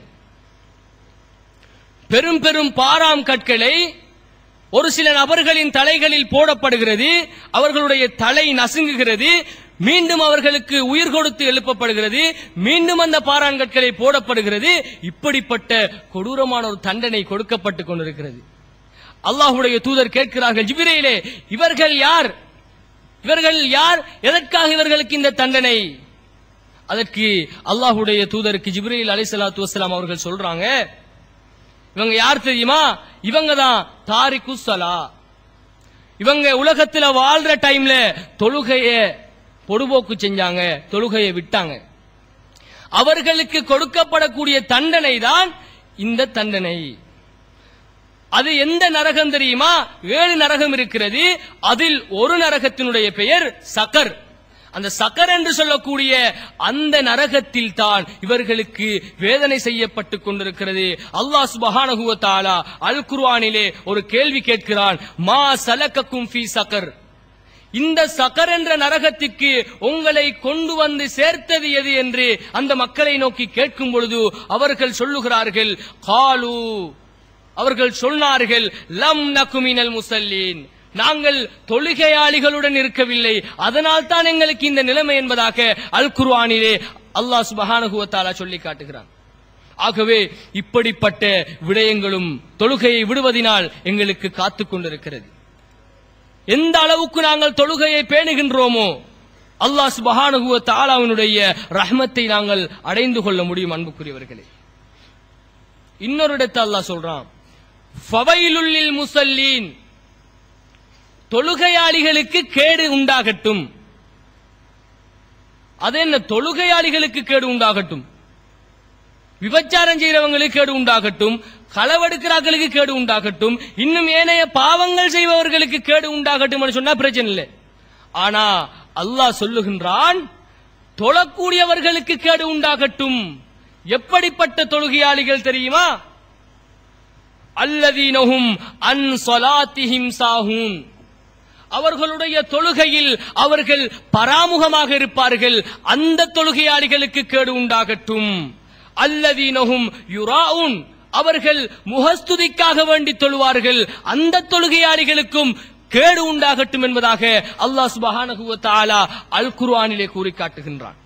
பெரும் பெரும் பாராம் கற்களை ஒரு சில நபர்களின் தலைகளில் போடப்படுகிறது அவர்களுடைய தலை நசுங்குகிறது மீண்டும் அவர்களுக்கு உயிர் கொடுத்து எழுப்பப்படுகிறது மீண்டும் அந்த பாறாங்கற்களை போடப்படுகிறது இப்படிப்பட்ட கொடூரமான ஒரு தண்டனை கொடுக்கப்பட்டுக் கொண்டிருக்கிறது அல்லாஹ்வுடைய தூதர் கேட்கிறார்கள் ஜிபிரேலே இவர்கள் யார் இவர்கள் யார் எதற்காக இவர்களுக்கு இந்த தண்டனை அதற்கு அல்லாஹ்வுடைய தூதருக்கு ஜிப்ரீல் அலைஹிஸ்ஸலாத்து வஸ்ஸலாம் அவர்கள் சொல்றாங்க இவங்க யார் தெரியுமா இவங்க தான் தாரிக்கு சலா இவங்க உலகத்துல வாழ்ற டைம்ல தொழுகைய பொடுபோக்கு செஞ்சாங்க தொழுகையை விட்டாங்க அவர்களுக்கு கொடுக்கப்படக்கூடிய தண்டனை தான் இந்த தண்டனை அது எந்த நரகம் தெரியுமா ஏழு நரகம் இருக்கிறது அதில் ஒரு நரகத்தினுடைய பெயர் சகர் அந்த சக்கர் என்று சொல்லக்கூடிய அந்த நரகத்தில் தான் இவர்களுக்கு வேதனை செய்யப்பட்டு கொண்டிருக்கிறது அல்லாஹ் சுபஹானஹு வ தஆலா அல் குர்ஆனிலே ஒரு கேள்வி கேட்கிறான் மா சலக்கக்கும் ஃபீ சக்கர் இந்த சக்கர் என்ற நரகத்திற்கு உங்களை கொண்டு வந்து சேர்த்தது எது என்று அந்த மக்களை நோக்கி கேட்கும் பொழுது அவர்கள் சொல்லுகிறார்கள் காலு அவர்கள் சொன்னார்கள் லம் நகுமினல் முசல்லீன் நாங்கள் தொழுகையாளிகளுடன் இருக்கவில்லை அதனால் தான் எங்களுக்கு இந்த நிலைமை என்பதாக அல் குர்ஆனிலே அல்லாஹ் சுபஹானஹு வ தஆலா சொல்லி காட்டுகிறான் ஆகவே இப்படிப்பட்ட விடயங்களும் தொழுகையை விடுவதினால் எங்களுக்கு காத்துக் கொண்டிருக்கிறது எந்த அளவுக்கு நாங்கள் தொழுகையை பேணுகின்றோமோ அல்லாஹ் சுபஹானஹு வ தஆலாவினுடைய ரஹ்மத்தை நாங்கள் அடைந்து கொள்ள முடியும் அன்புக்குரியவர்களே இன்னொரு இடத்தை அல்லாஹ் சொல்றான் ஃபவைலுல்லில் முசல்லீன் தொழுகையாளிகளுக்கு கேடு உண்டாகட்டும் அது என்ன தொழுகையாளிகளுக்கு கேடு உண்டாகட்டும் விபச்சாரம் செய்யறவங்களுக்கு கேடு உண்டாகட்டும் களவெடுக்கிறார்களுக்கு கேடு உண்டாகட்டும் இன்னும் ஏனைய பாவங்கள் செய்பவர்களுக்கு கேடு உண்டாகட்டும் சொன்னா பிரச்சனை இல்லை ஆனா அல்லாஹ் சொல்லுகின்றான் தொழக்கூடியவர்களுக்கு கேடு உண்டாகட்டும் எப்படிப்பட்ட தொழுகையாளிகள் தெரியுமா அல்லதீனஹும் அன் சொலாத்திஹிம் சாஹூன் அவர்களுடைய தொழுகையில் அவர்கள் பராமுகமாக இருப்பார்கள் அந்த தொழுகையாளிகளுக்கு கேடு உண்டாகட்டும் அல்லதீனஹும் யுராவுன் அவர்கள் முகஸ்துதிக்காக வேண்டி தொழுவார்கள் அந்த தொழுகையாளிகளுக்கும் கேடு உண்டாகட்டும் என்பதாக அல்லாஹ் சுபஹானஹு வ தஆலா அல் குர்ஆனிலே கூறி காட்டுகின்றான்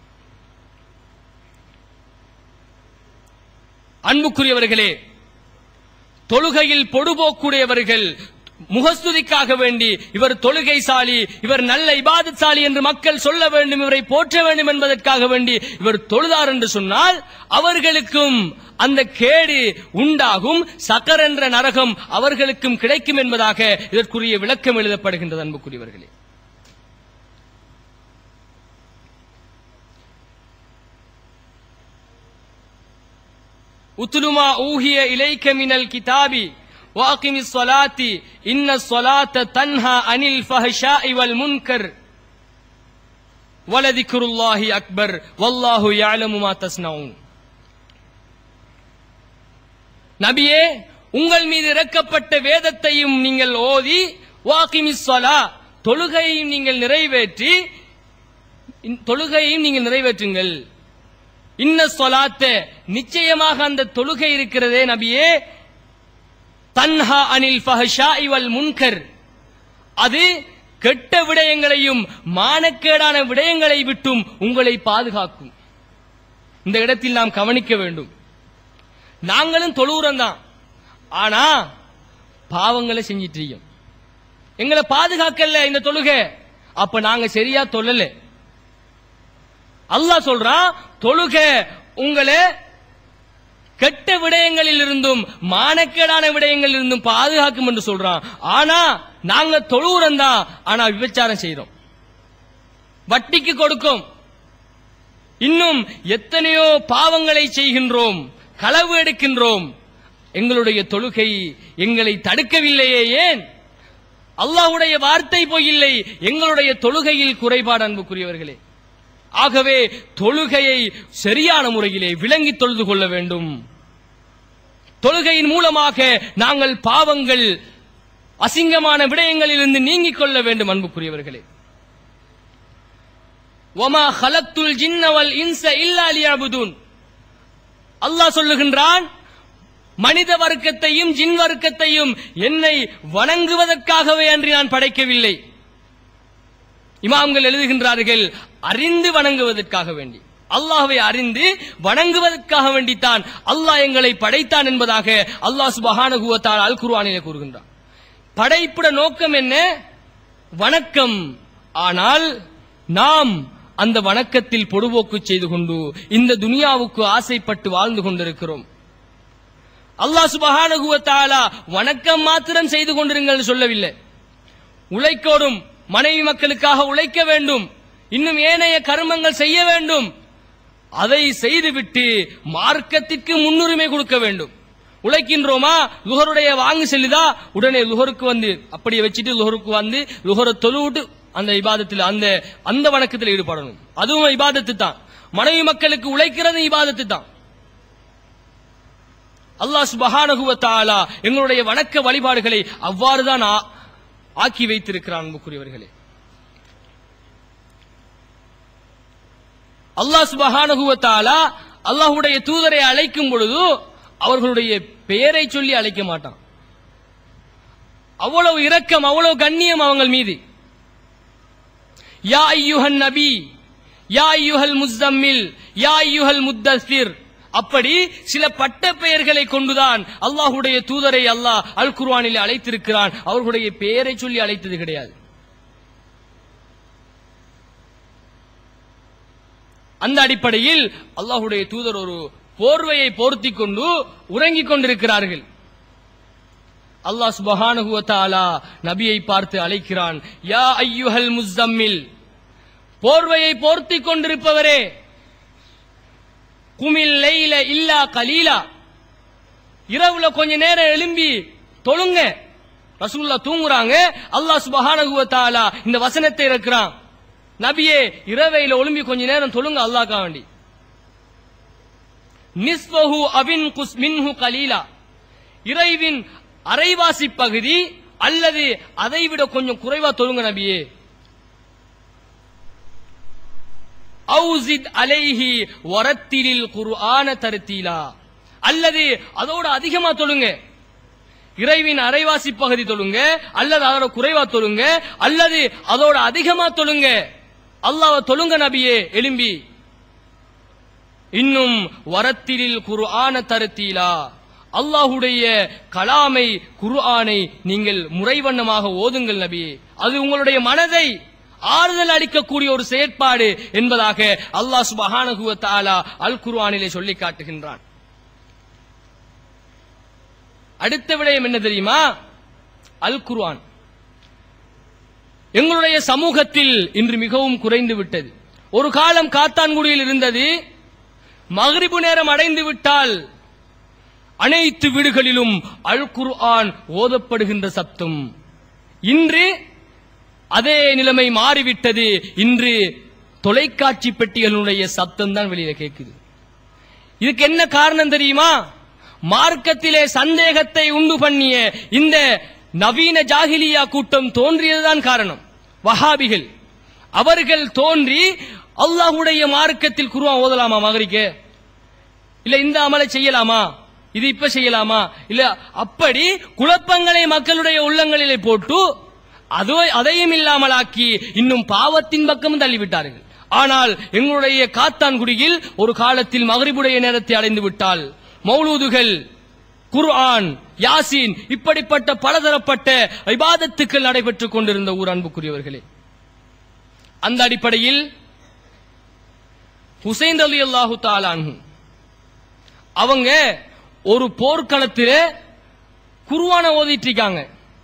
அன்புக்குரியவர்களே தொழுகையில் பொடுபோக்குடையவர்கள் முகஸ்துதிக்காக வேண்டி இவர் தொழுகைசாலி இவர் நல்ல இபாதத்சாலி என்று மக்கள் சொல்ல வேண்டும் இவரை போற்ற வேண்டும் என்பதற்காக வேண்டி இவர் தொழுதார் என்று சொன்னால் அவர்களுக்கும் அந்த கேடு உண்டாகும் சக்கர் என்ற நரகம் அவர்களுக்கும் கிடைக்கும் என்பதாக இதற்குரிய விளக்கம் எழுதப்படுகின்றது அன்புக்குரியவர்களே உத்துலுமா ஊஹிய இலைக்க மினல் கிதாபி واقم الصلاة إن الصلاة تنهى عن الفحشاء والمنكر ولذكر الله أكبر والله يعلم ما تصنعون நபியே உங்கள் மீது இறக்கப்பட்ட வேதத்தையும் நீங்கள் ஓதி வாக்கிமிஸ் ஸலா தொழுகையையும் நீங்கள் நிறைவேற்றி இன்- தொழுகையையும் நீங்கள் நிறைவேற்றுங்கள் இன்ன சொலாத்த நிச்சயமாக அந்த தொழுகை இருக்கிறதே நபியே தன்ஹா அனில் ஃபஹஷாஇ வல் முன்கர் அது கெட்ட விடயங்களையும் மானக்கேடான விடயங்களை விட்டும் உங்களை பாதுகாக்கும் இந்த இடத்தில் நாம் கவனிக்க வேண்டும் நாங்களும் தொழுகிறோம் தான் ஆனா பாவங்களை செஞ்சிட்டு இருக்கோம் எங்களை பாதுகாக்கல இந்த தொழுகை அப்ப நாங்க சரியா தொழல அல்லாஹ் சொல்றான் தொழுகை உங்களை கெட்ட விடயங்களில் இருந்தும் மானக்கேடான விடயங்களில் இருந்தும் பாதுகாக்கும் என்று சொல்றான் ஆனா நாங்க தொழுகிறோம் தான் ஆனா விபச்சாரம் செய்றோம் வட்டிக்கு கொடுக்கும் இன்னும் எத்தனையோ பாவங்களை செய்கின்றோம் களவு எடுக்கின்றோம் எங்களுடைய தொழுகை எங்களை தடுக்கவில்லையே ஏன் அல்லாஹ்வுடைய வார்த்தை பொய்யில்லை எங்களுடைய தொழுகையில் குறைபாடு அன்புக்குரியவர்களே ஆகவே தொழுகையை சரியான முறையிலே விளங்கி தொழுது கொள்ள வேண்டும் தொழுகையின் மூலமாக நாங்கள் பாவங்கள் அசிங்கமான விடயங்களிலிருந்து நீங்கிக் கொள்ள வேண்டும் அன்புக்குரியவர்களே ஒமா ஹலத்துல் ஜின்னவல் இன்ச இல்லா லியஅபுதூன் அல்லாஹ் சொல்லுகின்றான் மனித வர்க்கத்தையும் ஜின் வர்க்கத்தையும் என்னை வணங்குவதற்காகவே அன்றி நான் படைக்கவில்லை இமாம்கள் எழுதுகின்றார்கள் அறிந்து வணங்குவதற்காக வேண்டி அல்லாஹ்வை அறிந்து வணங்குவதற்காக வேண்டித்தான் அல்லாஹ் எங்களை படைத்தான் என்பதாக அல்லாஹ் சுபஹானஹு வ தஆலா அல் குர்ஆனிலே கூறுகின்றான் படைப்புட நோக்கம் என்ன வணக்கம் ஆனால் நாம் அந்த வணக்கத்தில் பொடுபோக்கு செய்து கொண்டு இந்த துனியாவுக்கு ஆசைப்பட்டு வாழ்ந்து கொண்டிருக்கிறோம் அல்லாஹ் சுபஹானஹு வ தஆலா வணக்கம் மாத்திரம் செய்து கொண்டிருங்கள் சொல்லவில்லை உழைக்கோடும் மனைவி மக்களுக்காக உழைக்க வேண்டும் இன்னும் ஏனைய கர்மங்கள் செய்ய வேண்டும் அதை செய்துவிட்டு மார்க்கத்திற்கு முன்னுரிமை கொடுக்க வேண்டும் உழைக்கின்றோமா லுகருடைய வாங்கு செல்லுதா உடனே லுகருக்கு வந்து அப்படியே வச்சுட்டு லுகருக்கு வந்து லுகரை தொழுவிட்டு அந்த இபாதத்தில் அந்த அந்த வணக்கத்தில் ஈடுபடணும் அதுவும் இபாதத்து தான் மனைவி மக்களுக்கு உழைக்கிறது இபாதத்து தான் அல்லாஹ் சுபஹானஹு வ தஆலா எங்களுடைய வணக்க வழிபாடுகளை அவ்வாறு தான் ஆ- ஆக்கி வைத்திருக்கிறான் அன்புக்குரியவர்களே அல்லாஹ் சுபஹானஹு வ தஆலா அல்லாஹ்வுடைய தூதரை அழைக்கும் பொழுது அவர்களுடைய பெயரை சொல்லி அழைக்க மாட்டான் அவ்வளவு இரக்கம் அவ்வளவு கண்ணியம் அவங்கள் மீது யா ஐயுஹன் நபி யா ஐயுஹல் முஸ்தம்மில் யா ஐயுஹல் முத்தஸ்திர் அப்படி சில பட்ட பெயர்களை கொண்டுதான் அல்லாஹ்வுடைய தூதரை அல்லாஹ் அல் குர்ஆனில் அழைத்திருக்கிறான் அவர்களுடைய பெயரை சொல்லி அழைத்தது கிடையாது அந்த அடிப்படையில் அல்லாஹ்வுடைய தூதர் ஒரு போர்வையை போர்த்திக் கொண்டு உறங்கிக் கொண்டிருக்கிறார்கள் அல்லாஹ் சுபஹானஹு வ தஆலா நபியை பார்த்து அழைக்கிறான் யா ஐயுஹல் முஸ்தம்மில் போர்வையை போர்த்திக் கொண்டிருப்பவரே குமில் லைல இல்லா கலீலா இரவுல கொஞ்ச நேரம் எழும்பி தொழுங்க ரசூல்லா தூங்குறாங்க அல்லாஹ் சுபஹானஹு வ தஆலா இந்த வசனத்தை இறக்குறான் நபியே இரவையில ஒழும்பி கொஞ்ச நேரம் தொழுங்க அல்லாஹ்க்கா வேண்டி நிஸ்ஃபஹு அவின் குஸ் மின்ஹு கலீலா இறைவின் அரைவாசி பகுதி அல்லது அதைவிட கொஞ்சம் குறைவா தொழுங்க நபியே அவுசித் அலைஹி வரத்திலில் குர்ஆன தருத்தீலா அல்லது அதோட அதிகமா தொழுங்க இறைவின் அரைவாசி பகுதி தொழுங்க அல்லது அதோட குறைவா தொழுங்க அல்லது அதோட அதிகமா தொழுங்க அல்லாஹ் தொழுங்க நபியே எலும்பி இன்னும் வரத்திலில் குர்ஆன தருத்தீலா அல்லாஹுடைய கலாமை குர்ஆனை நீங்கள் முறைவண்ணமாக ஓதுங்கள் நபியே அது உங்களுடைய மனதை ஆறுதல் அளிக்கக்கூடிய ஒரு செயற்பாடு என்பதாக அல்லாஹ் சுபஹானஹு வ தஆலா அல் குர்ஆனிலே சொல்லி காட்டுகின்றான் அடுத்த விடயம் என்ன தெரியுமா அல் குர்ஆன் எங்களுடைய சமூகத்தில் இன்று மிகவும் குறைந்து விட்டது ஒரு காலம் காத்தான்குடியில் இருந்தது மகரிபு நேரம் அடைந்து விட்டால் அனைத்து வீடுகளிலும் அல் குர்ஆன் ஓதப்படுகின்ற சப்தம் இன்று அதே நிலைமை மாறிவிட்டது இன்று தொலைக்காட்சி பெட்டிகளுடைய சப்தம் தான் வெளியில கேட்குது இதுக்கு என்ன காரணம் தெரியுமா மார்க்கத்திலே சந்தேகத்தை உண்டு பண்ணிய இந்த நவீன ஜாகிலியா கூட்டம் தோன்றியதுதான் காரணம் வஹாபிகள் அவர்கள் தோன்றி அல்லாஹ்வுடைய மார்க்கத்தில் குருவான் ஓதலாமா மகரிக்க இல்ல இந்த அமலை செய்யலாமா இது இப்ப செய்யலாமா இல்ல அப்படி குழப்பங்களை மக்களுடைய உள்ளங்களிலே போட்டு அதோ அதையும் இல்லாமலாக்கி இன்னும் பாவத்தின் பக்கம் தள்ளிவிட்டார்கள் ஆனால் எங்களுடைய காத்தான்குடியில் ஒரு காலத்தில் மகரிபுடைய நேரத்தை அடைந்து விட்டால் மௌலூதுகள் குர்ஆன் யாசீன் இப்படிப்பட்ட பலதரப்பட்ட இபாதத்துக்கள் நடைபெற்றுக் கொண்டிருந்த ஊர் அன்புக்குரியவர்களே அந்த அடிப்படையில் ஹுசைன் அலி அல்லாஹு தாலான்ஹு அவங்க ஒரு போர்க்களத்தில குருவான ஓதிட்டு இருக்காங்க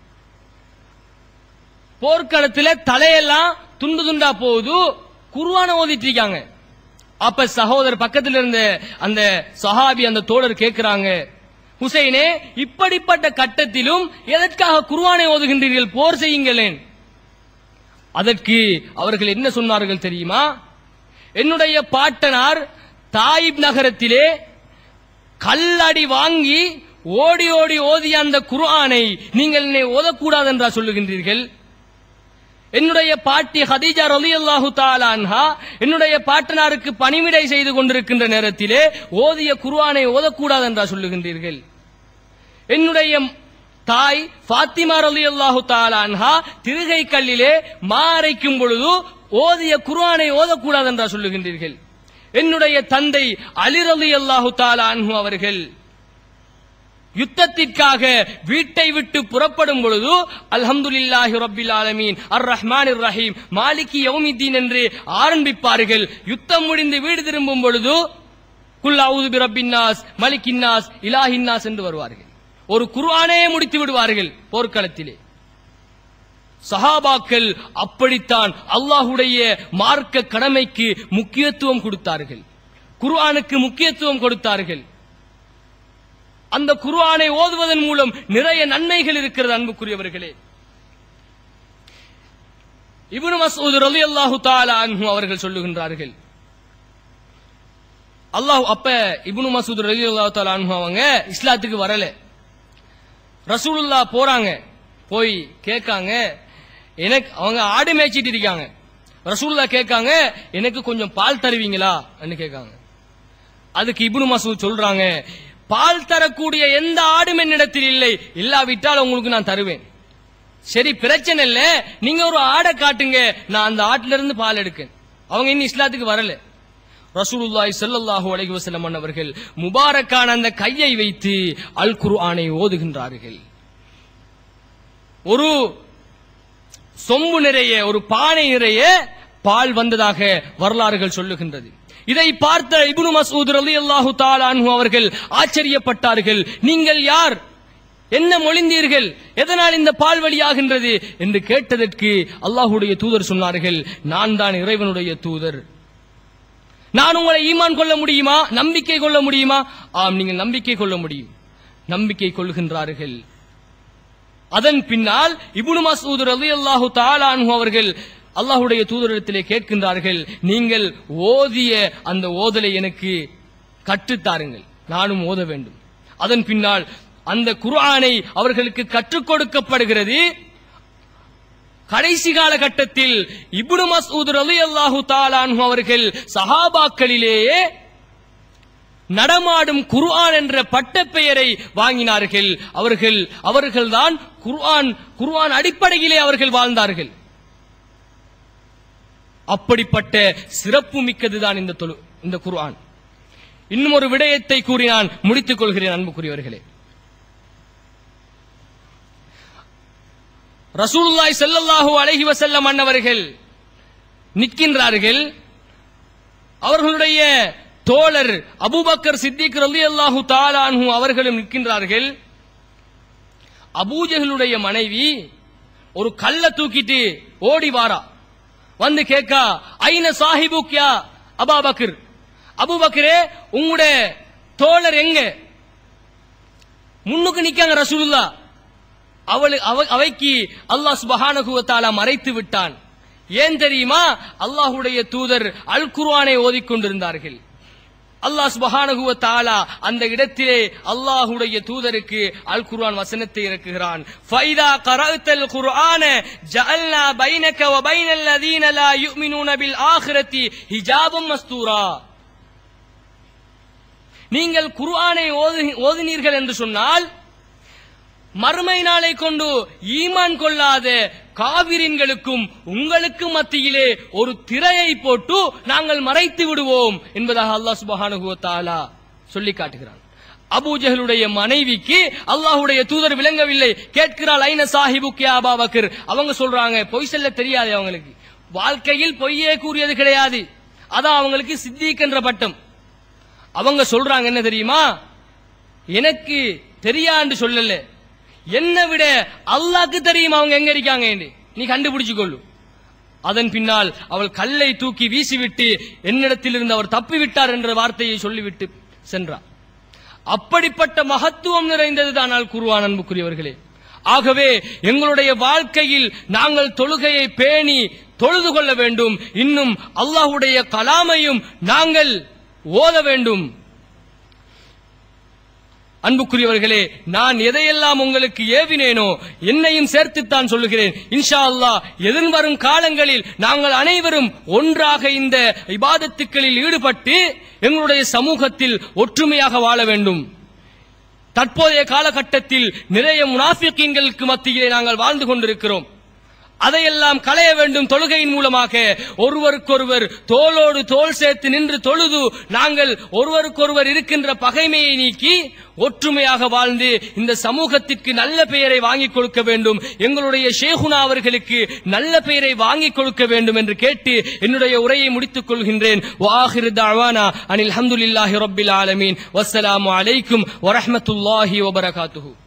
போர்க்களத்தில தலையெல்லாம் துண்டு துண்டா போகுது குருவான ஓதிட்டு இருக்காங்க அப்ப சகோதரர் பக்கத்துல இருந்த அந்த சஹாபி அந்த தோழர் கேட்கிறாங்க ஹுசைனே இப்படிப்பட்ட கட்டத்திலும் எதற்காக குருவானை ஓதுகின்றீர்கள் போர் செய்யுங்களேன் அதற்கு அவர்கள் என்ன சொன்னார்கள் தெரியுமா என்னுடைய பாட்டனார் தாயிப் நகரத்திலே கல்லடி வாங்கி ஓடி ஓடி ஓதிய அந்த குர்ஆனை நீங்கள் என்னை ஓதக்கூடாது என்றா சொல்லுகின்றீர்கள் என்னுடைய பாட்டி ஹதீஜா ரலியல்லாஹு தஆலா அன்ஹா என்னுடைய பாட்டனாருக்கு பணிவிடை செய்து கொண்டிருக்கின்ற நேரத்திலே ஓதிய குர்ஆனை ஓதக்கூடாது என்றா சொல்லுகின்றீர்கள் என்னுடைய தாய் ஃபாத்திமா ரலியல்லாஹு தஆலா அன்ஹா திருகை கல்லிலே மா அரைக்கும் பொழுது ஓதிய குர்ஆனை ஓதக்கூடாது என்றா சொல்லுகின்றீர்கள் என்னுடைய தந்தை அலி ரலியல்லாஹு தஆலா அன்ஹு அவர்கள் யுத்தத்திற்காக வீட்டை விட்டு புறப்படும் பொழுது அல்ஹம்துலில்லாஹி ரப்பில் ஆலமீன் அர் ரஹ்மானிர் ரஹீம் மாலிகி யௌமித்தீன் என்று ஆரம்பிப்பார்கள் யுத்தம் முடிந்து வீடு திரும்பும் பொழுது குல் அவுது பி ரப்பின்னாஸ் மலிக்கின்னாஸ் இலாஹின்னாஸ் என்று வருவார்கள் ஒரு குர்ஆனே முடித்து விடுவார்கள் போர்க்களத்திலே சஹாபாக்கள் அப்படித்தான் அல்லாஹுடைய மார்க்க கடமைக்கு முக்கியத்துவம் கொடுத்தார்கள் குர்ஆனுக்கு முக்கியத்துவம் கொடுத்தார்கள் அந்த குர்ஆனை ஓதுவதன் மூலம் நிறைய நன்மைகள் இருக்கிறது அன்புக்குரியவர்களே இப்னு மஸ்ஊத் ரலியல்லாஹு தஆலா அன்ஹு அவர்கள் சொல்லுகின்றார்கள் அல்லாஹ் அப்ப இப்னு மசூத் ரலியல்லாஹு தஆலா அன்ஹு அவங்க இஸ்லாத்துக்கு வரல ரசூலுல்லா போறாங்க போய் கேட்காங்க எனக்கு அவங்க ஆடு மேய்ச்சிட்டு இருக்காங்க ரசூலுல்லா கேட்காங்க எனக்கு கொஞ்சம் பால் தருவீங்களா கேட்காங்க அதுக்கு இப்னு மசூத் சொல்றாங்க பால் தரக்கூடிய எந்த ஆடும் என்னிடத்தில் இல்லை இல்லாவிட்டால் உங்களுக்கு நான் தருவேன் சரி பிரச்சனை இல்ல நீங்க ஒரு ஆடை காட்டுங்க நான் அந்த ஆட்டுல இருந்து பால் எடுக்கேன் அவங்க இன்னும் இஸ்லாத்துக்கு வரல ரசூலுல்லாஹி ஸல்லல்லாஹு அலைஹி வஸல்லம் அவர்கள் முபாரக்கான அந்த கையை வைத்து அல் குர்ஆனை ஓதுகின்றார்கள் ஒரு சொம்பு நிறைய ஒரு பானை நிறைய பால் வந்ததாக வரலாறுகள் சொல்லுகின்றது இதை பார்த்த இப்னு மஸ்ஊத் ரலியல்லாஹு தஆலா அன்ஹு அவர்கள் ஆச்சரியப்பட்டார்கள் நீங்கள் யார் என்ன மொழிந்தீர்கள் எதனால் இந்த பால் வழியாகின்றது என்று கேட்டதற்கு அல்லாஹ்வுடைய தூதர் சொன்னார்கள் நான் தான் இறைவனுடைய தூதர் நான் உங்களை ஈமான் கொள்ள முடியுமா நம்பிக்கை கொள்ள முடியுமா ஆம் நீங்கள் நம்பிக்கை கொள்ள முடியும் நம்பிக்கை கொள்கின்றார்கள் அதன் பின்னால் இப்னு மஸ்ஊத் ரலியல்லாஹு தஆலா அன்ஹு அவர்கள் அல்லாஹ்வுடைய தூதரிடத்திலே கேட்கின்றார்கள் நீங்கள் ஓதிய அந்த ஓதலை எனக்கு கற்றுத்தாருங்கள் நானும் ஓத வேண்டும் அதன் பின்னால் அந்த குர்ஆனை அவர்களுக்கு கற்றுக் கொடுக்கப்படுகிறது கடைசி காலகட்டத்தில் இப்னு மஸ்ஊத் ரலியல்லாஹு தஆலா அன்ஹு அவர்கள் சஹாபாக்களிலேயே நடமாடும் குர்ஆன் என்ற பட்டப்பெயரை வாங்கினார்கள் அவர்கள் அவர்கள்தான் குர்ஆன் குர்ஆன் அடிப்படையிலே அவர்கள் வாழ்ந்தார்கள் அப்படிப்பட்ட சிறப்பு மிக்கதுதான் இந்த தொழு இந்த குர்ஆன் இன்னும் ஒரு விடயத்தை கூறி நான் முடித்துக் கொள்கிறேன் அன்புக்குரியவர்களே ரசூலுல்லாஹி ஸல்லல்லாஹு அலைஹி வஸல்லம் அன்னவர்கள் நிற்கின்றார்கள் அவர்களுடைய தோழர் அபூபக்கர் சித்திக் ரலியல்லாஹு தஆலா அன்ஹு அவர்களும் நிற்கின்றார்கள் அபூஜஹலுடைய மனைவி ஒரு கல்ல தூக்கிட்டு ஓடி வாரா வந்து கேட்கா ஐன சாஹிபுக்யா அபாபக்கர் அபூபக்கரே உங்களுடைய தோழர் எங்க முன்னுக்கு நிக்காங்க ரசூலுல்லா அவளு அவ- அவைக்கு அல்லாஹ் சுபஹானஹு வ தஆலா மறைத்து விட்டான் ஏன் தெரியுமா அல்லாஹ்வுடைய தூதர் அல் குர்ஆனை ஓதிக்கொண்டிருந்தார்கள் அல்லாஹ் சுபஹானஹு வ தஆலா அந்த இடத்திலே அல்லாஹ்வுடைய தூதருக்கு அல் குர்ஆன் வசனத்தை இறக்குகிறான் ஃபைதா கரஅத்தல் குர்ஆன ஜஅல்னா பைனக வ பைனல் லதீன லா யுமினூன பில் ஆখিরাতি ஹிஜாபம் மஸ்தூரா நீங்கள் குர்ஆனை ஓது- ஓதினீர்கள் என்று சொன்னால் மறுமை நாளை கொண்டு ஈமான் கொள்ளாத காவிரின்களுக்கும் உங்களுக்கு மத்தியிலே ஒரு திரையை போட்டு நாங்கள் மறைத்து விடுவோம் என்பதாக அல்லாஹ் சுபஹானஹு வ தஆலா சொல்லி காட்டுகிறான் அபூஜஹலுடைய மனைவிக்கு அல்லாஹ்வுடைய தூதர் விளங்கவில்லை கேட்கிறாள் ஐன சாஹிபுக்கே அபாபக்கர் அவங்க சொல்றாங்க பொய் சொல்ல தெரியாது அவங்களுக்கு வாழ்க்கையில் பொய்யே கூறியது கிடையாது அதான் அவங்களுக்கு சித்திக் என்ற பட்டம் அவங்க சொல்றாங்க என்ன தெரியுமா எனக்கு தெரியான்னு சொல்லல என்ன விட அல்லாஹ்க்கு தெரியும் அவங்க எங்க இருக்காங்க நீ கண்டுபிடிச்சு கொள்ளு அதன் பின்னால் அவள் கல்லை தூக்கி வீசிவிட்டு என்னிடத்தில் இருந்து அவர் தப்பி விட்டார் என்ற வார்த்தையை சொல்லிவிட்டு சென்றார் அப்படிப்பட்ட மகத்துவம் நிறைந்ததுதான் அல் குருவான் அன்புக்குரியவர்களே ஆகவே எங்களுடைய வாழ்க்கையில் நாங்கள் தொழுகையை பேணி தொழுது கொள்ள வேண்டும் இன்னும் அல்லாஹ்வுடைய கலாமையும் நாங்கள் ஓத வேண்டும் அன்புக்குரியவர்களே நான் எதையெல்லாம் உங்களுக்கு ஏவினேனோ என்னையும் சேர்த்துத்தான் சொல்லுகிறேன் இன்ஷா அல்லாஹ் எதிர்வரும் காலங்களில் நாங்கள் அனைவரும் ஒன்றாக இந்த இபாதத்துக்களில் ஈடுபட்டு எங்களுடைய சமூகத்தில் ஒற்றுமையாக வாழ வேண்டும் தற்போதைய காலகட்டத்தில் நிறைய முனாஃபிகீன்களுக்கு மத்தியிலே நாங்கள் வாழ்ந்து கொண்டிருக்கிறோம் அதையெல்லாம் களைய வேண்டும் தொழுகையின் மூலமாக ஒருவருக்கொருவர் தோளோடு தோள் சேர்த்து நின்று தொழுது நாங்கள் ஒருவருக்கொருவர் இருக்கின்ற பகைமையை நீக்கி ஒற்றுமையாக வாழ்ந்து இந்த சமூகத்திற்கு நல்ல பெயரை வாங்கிக் கொடுக்க வேண்டும் எங்களுடைய ஷேகுனா அவர்களுக்கு நல்ல பெயரை வாங்கிக் கொடுக்க வேண்டும் என்று கேட்டு என்னுடைய உரையை முடித்துக் கொள்கின்றேன் வாஹிர் தஅவானா அனில் ஹம்துலில்லாஹி ரப்பில் ஆலமீன் வஸ்ஸலாமு அலைக்கும் வரஹ்மத்துல்லாஹி வபரகாத்துஹு